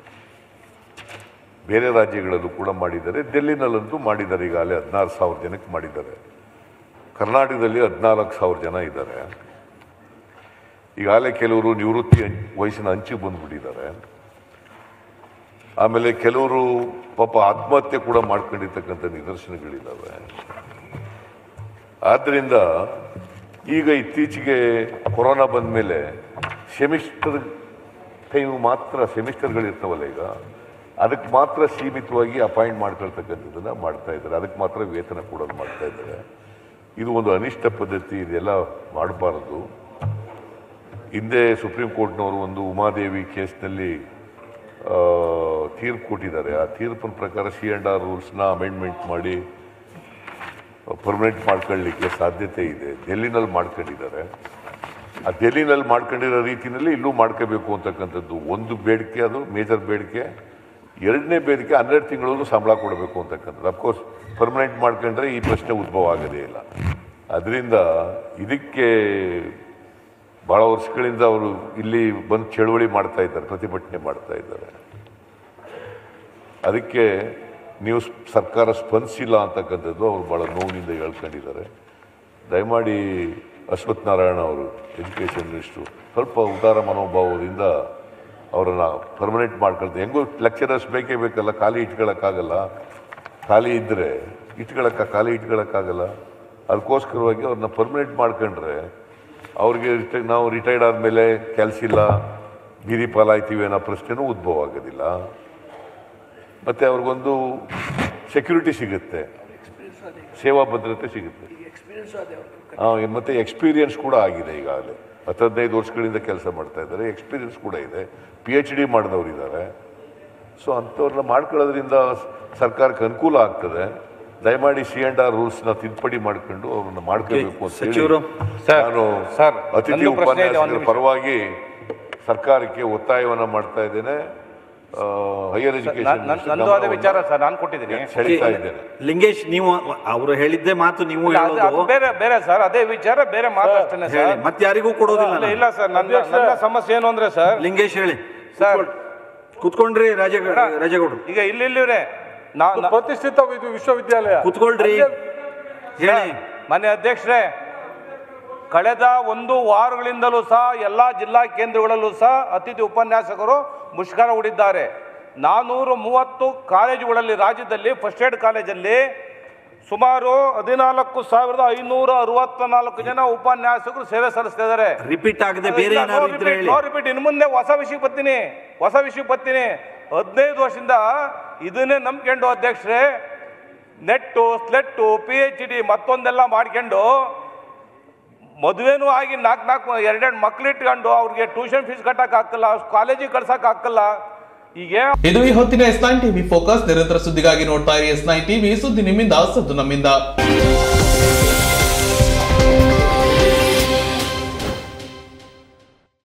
ಬೇರೆ ರಾಜ್ಯಗಳಲ್ಲೂ ಕೂಡ ಮಾಡಿದ್ದಾರೆ ಡೆಲ್ಲಿನಲ್ಲಂತೂ ಮಾಡಿದ್ದಾರೆ ಈಗಾಗಲೇ ಹದಿನಾರು ಸಾವಿರ ಜನಕ್ಕೆ ಮಾಡಿದ್ದಾರೆ ಕರ್ನಾಟಕದಲ್ಲಿ ಹದಿನಾಲ್ಕು ಸಾವಿರ ಜನ ಇದ್ದಾರೆ ಈಗಾಗಲೇ ಕೆಲವರು ನಿವೃತ್ತಿ ಹಂ- ವಯಸ್ಸಿನ ಅಂಚಿಗೆ ಬಂದ್ಬಿಟ್ಟಿದ್ದಾರೆ ಆಮೇಲೆ ಕೆಲವರು ಪಾಪ ಆತ್ಮಹತ್ಯೆ ಕೂಡ ಮಾಡ್ಕೊಂಡಿರ್ತಕ್ಕಂಥ ನಿದರ್ಶನಗಳಿದ್ದಾವೆ ಆದ್ದರಿಂದ ಈಗ ಇತ್ತೀಚೆಗೆ ಕೊರೋನಾ ಬಂದ ಮೇಲೆ ಸೆಮಿಸ್ಟರ್ ಟೈಮ್ ಮಾತ್ರ ಸೆಮಿಸ್ಟರ್ಗಳಿರ್ತಾವಲ್ಲ ಈಗ ಅದಕ್ಕೆ ಮಾತ್ರ ಸೀಮಿತವಾಗಿ ಅಪಾಯಿಂಟ್ ಮಾಡ್ಕೊಳ್ತಕ್ಕಂಥದ್ದನ್ನು ಮಾಡ್ತಾ ಇದ್ದಾರೆ ಅದಕ್ಕೆ ಮಾತ್ರ ವೇತನ ಕೊಡೋದು ಮಾಡ್ತಾ ಇದ್ದಾರೆ ಇದು ಒಂದು ಅನಿಷ್ಟ ಪದ್ಧತಿ ಇದೆಲ್ಲ ಮಾಡಬಾರದು ಹಿಂದೆ ಸುಪ್ರೀಂ ಕೋರ್ಟ್ನವರು ಒಂದು ಉಮಾದೇವಿ ಕೇಸ್ನಲ್ಲಿ ಆ, ತೀರ್ಪು ಕೊಟ್ಟಿದ್ದಾರೆ ಆ ತೀರ್ಪಿನ ಪ್ರಕಾರ ಸಿ ಆ್ಯಂಡ್ ಆರ್ ರೂಲ್ಸ್ನ ಅಮೆಂಡ್ಮೆಂಟ್ ಮಾಡಿ ಪರ್ಮನೆಂಟ್ ಮಾಡ್ಕೊಳ್ಳಿಕ್ಕೆ ಸಾಧ್ಯತೆ ಇದೆ ಡೆಲ್ಲಿನಲ್ಲಿ ಮಾಡ್ಕೊಂಡಿದ್ದಾರೆ ಆ ಡೆಲ್ಲಿನಲ್ಲಿ ಮಾಡ್ಕೊಂಡಿರೋ ರೀತಿಯಲ್ಲಿ ಇಲ್ಲೂ ಮಾಡ್ಕೋಬೇಕು ಅಂತಕ್ಕಂಥದ್ದು ಒಂದು ಬೇಡಿಕೆ ಅದು ಮೇಜರ್ ಬೇಡಿಕೆ ಎರಡನೇ ಬೇಡಿಕೆ ಹನ್ನೆರಡು ತಿಂಗಳಲ್ಲೂ ಸಂಬಳ ಕೊಡಬೇಕು ಅಂತಕ್ಕಂಥದ್ದು ಅಫ್ಕೋರ್ಸ್ ಪರ್ಮನೆಂಟ್ ಮಾಡ್ಕೊಂಡ್ರೆ ಈ ಪ್ರಶ್ನೆ ಉದ್ಭವ ಆಗೋದೇ ಇಲ್ಲ ಅದರಿಂದ ಇದಕ್ಕೆ ಭಾಳ ವರ್ಷಗಳಿಂದ ಅವರು ಇಲ್ಲಿ ಬಂದು ಚಳವಳಿ ಮಾಡ್ತಾ ಇದ್ದಾರೆ ಪ್ರತಿಭಟನೆ ಮಾಡ್ತಾ ಇದ್ದಾರೆ ಅದಕ್ಕೆ ನೀವು ಸ್- ಸರ್ಕಾರ ಸ್ಪಂದಿಸಿಲ್ಲ ಅಂತಕ್ಕಂಥದ್ದು ಅವರು ಭಾಳ ನೋವಿನಿಂದ ಹೇಳ್ಕೊಂಡಿದ್ದಾರೆ ದಯಮಾಡಿ ಅಶ್ವಥ್ ನಾರಾಯಣ ಅವರು ಎಜುಕೇಷನ್ ಮಿನಿಸ್ಟ್ರು ಸ್ವಲ್ಪ ಉದಾರ ಮನೋಭಾವದಿಂದ ಅವರನ್ನು ಪರ್ಮನೆಂಟ್ ಮಾಡ್ಕೊಳ್ತಾರೆ ಹೆಂಗೂ ಲೆಕ್ಚರರ್ಸ್ ಬೇಕೇ ಬೇಕಲ್ಲ ಖಾಲಿ ಇಟ್ಕೊಳ್ಳೋಕ್ಕಾಗಲ್ಲ ಖಾಲಿ ಇದ್ದರೆ ಇಟ್ಕೊಳ್ಳೋಕ್ಕ ಖಾಲಿ ಇಟ್ಕೊಳ್ಳೋಕ್ಕಾಗಲ್ಲ ಅದಕ್ಕೋಸ್ಕರವಾಗಿ ಅವ್ರನ್ನ ಪರ್ಮನೆಂಟ್ ಮಾಡ್ಕೊಂಡ್ರೆ ಅವ್ರಿಗೆ ರಿಟೈ- ನಾವು ರಿಟೈರ್ಡ್ ಆದಮೇಲೆ ಕೆಲಸ ಇಲ್ಲ ಬೀದಿ ಪಾಲಾಯ್ತೀವಿ ಅನ್ನೋ ಪ್ರಶ್ನೆನೂ ಉದ್ಭವ ಆಗೋದಿಲ್ಲ ಮತ್ತು ಅವ್ರಿಗೊಂದು ಸೆಕ್ಯೂರಿಟಿ ಸಿಗುತ್ತೆ ಸೇವಾ ಭದ್ರತೆ ಸಿಗುತ್ತೆ ಹಾಂ ಮತ್ತು ಎಕ್ಸ್ಪೀರಿಯನ್ಸ್ ಕೂಡ ಆಗಿದೆ ಈಗಾಗಲೇ ಹತ್ತು ಹದಿನೈದು ವರ್ಷಗಳಿಂದ ಕೆಲಸ ಮಾಡ್ತಾ ಇದ್ದಾರೆ ಎಕ್ಸ್ಪೀರಿಯನ್ಸ್ ಕೂಡ ಇದೆ ಪಿ ಎಚ್ ಡಿ ಮಾಡಿದವರು ಇದ್ದಾರೆ ಸೊ ಅಂಥವ್ರನ್ನ ಮಾಡ್ಕೊಳ್ಳೋದ್ರಿಂದ ಸರ್ಕಾರಕ್ಕೆ ಅನುಕೂಲ ಆಗ್ತದೆ ದಯಮಾಡಿ ಸಿ ಆ್ಯಂಡ್ ಆರ್ ರೂಲ್ಸ್ನ ತಿದ್ದುಪಡಿ ಮಾಡ್ಕೊಂಡು ಅವ್ರನ್ನ ಮಾಡ್ಕೋಬೇಕು ಅಂತ ಹೇಳಿ ಸಚಿವರು, ನಾನು ಸರ್, ಅತಿಥಿ ನಂದು ಪ್ರಶ್ನೆ ಇದೆ, ಒಂದು ಉಪನ್ಯಾಸಕರ ನಿಮಿಷ. ಪರವಾಗಿ ಸರ್ಕಾರಕ್ಕೆ ಒತ್ತಾಯವನ್ನ ಮಾಡ್ತಾ ಇದ್ದೇನೆ ಹೈಯರ್ ಎಜುಕೇಶನ್ ನಂದು ಅದೇ ವಿಚಾರ ಸರ್ ನಾನು ಕೊಟ್ಟಿದ್ದೀನಿ ಸೆಳೀತಾ ಇದ್ದೇನೆ ಲಿಂಗೇಶ್ ನೀವು ಅವರು ಹೇಳಿದ್ದೇ ಮಾತು ನೀವು ಇಲ್ಲ, ಅದು- ಅದು ಹೇಳೋದು ಬೇರೆ ಬೇರೆ ಸರ್ ಅದೇ ವಿಚಾರ ಬೇರೆ ಮಾತು ಅಷ್ಟೇನೆ ಹೇಳಿ ಸರ್ ಮತ್ತೆ ಯಾರಿಗೂ ಕೊಡೋದಿಲ್ಲ ಇಲ್ಲ, ನಾನು. ಇಲ್ಲ ಸರ್ ನನ್ನ ನನ್ನ ಸಮಸ್ಯೆ ಏನು ಅಂದ್ರೆ ಸರ್ ಲಿಂಗೇಶ್ ಹೇಳಿ ಸರ್ ಕುತ್ಕೊಂಡ್ರಿ ರಾಜ ರಾಜಗೌಡ್ರು ಈಗ ಇಲ್ಲಿ ಇಲ್ಲಿವ್ರೆ ನಾ ನಾ- ಪ್ರತಿಷ್ಠಿತ ಇದು ವಿಶ್ವವಿದ್ಯಾಲಯ ಕುತ್ಕೊಳ್ರಿ ಹೇಳಿ ಮಾನ್ಯ ಅಧ್ಯಕ್ಷರೇ ಕಳೆದ ಒಂದು ವಾರಗಳಿಂದಲೂ ಸಹ ಎಲ್ಲ ಜಿಲ್ಲಾ ಕೇಂದ್ರಗಳಲ್ಲೂ ಸಹ ಅತಿಥಿ ಉಪನ್ಯಾಸಕರು ಮುಷ್ಕರ ಹೂಡಿದ್ದಾರೆ ನಾನೂರು ಮೂವತ್ತು ಕಾಲೇಜುಗಳಲ್ಲಿ ರಾಜ್ಯದಲ್ಲಿ ಫಸ್ಟ್ ಏಡ್ ಕಾಲೇಜಲ್ಲಿ ಸುಮಾರು ಹದಿನಾಲ್ಕು ಸಾವಿರದ ಐನೂರ ಅರವತ್ತ ನಾಲ್ಕು ಜನ ಉಪನ್ಯಾಸಕರು ಸೇವೆ ಸಲ್ಲಿಸ್ತಾ ಇದ್ದಾರೆ ರಿಪೀಟ್ ಆಗದೆ ಬೇರೆ ಏನಾದ್ರು ಇದ್ರೆ ಹೇಳಿ ರಿಪೀಟ್ ಇನ್ನು ಮುಂದೆ ಹೊಸ ವಿಷಯಕ್ಕೆ ಬರ್ತೀನಿ ಹೊಸ ವಿಷಯಕ್ಕೆ ಬರ್ತೀನಿ ಹದಿನೈದು ವರ್ಷದಿಂದ ಇದನ್ನೇ ನಂಬ್ಕೊಂಡು ಅಧ್ಯಕ್ಷರೇ NET SLET P H D ಮತ್ತೊಂದೆಲ್ಲ ಮಾಡ್ಕೊಂಡು ಮದುವೆನೂ ಆಗಿ ನಾಲ್ಕು ನಾಲ್ಕು ಎರಡೆರಡು ಮಕ್ಳು ಇಟ್ಕೊಂಡು ಅವ್ರಿಗೆ ಟ್ಯೂಷನ್ ಫೀಸ್ ಕಟ್ಟಕ್ ಆಗ್ತಿಲ್ಲ ಕಾಲೇಜಿಗೆ ಕಳ್ಸಕ್ ಆಗ್ತಿಲ್ಲ ಈಗ ಇದು ಈ ಹೊತ್ತಿನ ಎಸ್ ನೈನ್ ಟಿವಿ ಫೋಕಸ್ ನಿರಂತರ ಸುದ್ದಿಗಾಗಿ ನೋಡ್ತಾ ಇರಿ ಎಸ್ ನೈನ್ ಟಿವಿ ಸುದ್ದಿ ನಿಮ್ಮಿಂದ ಸದ್ದು ನಮ್ಮಿಂದ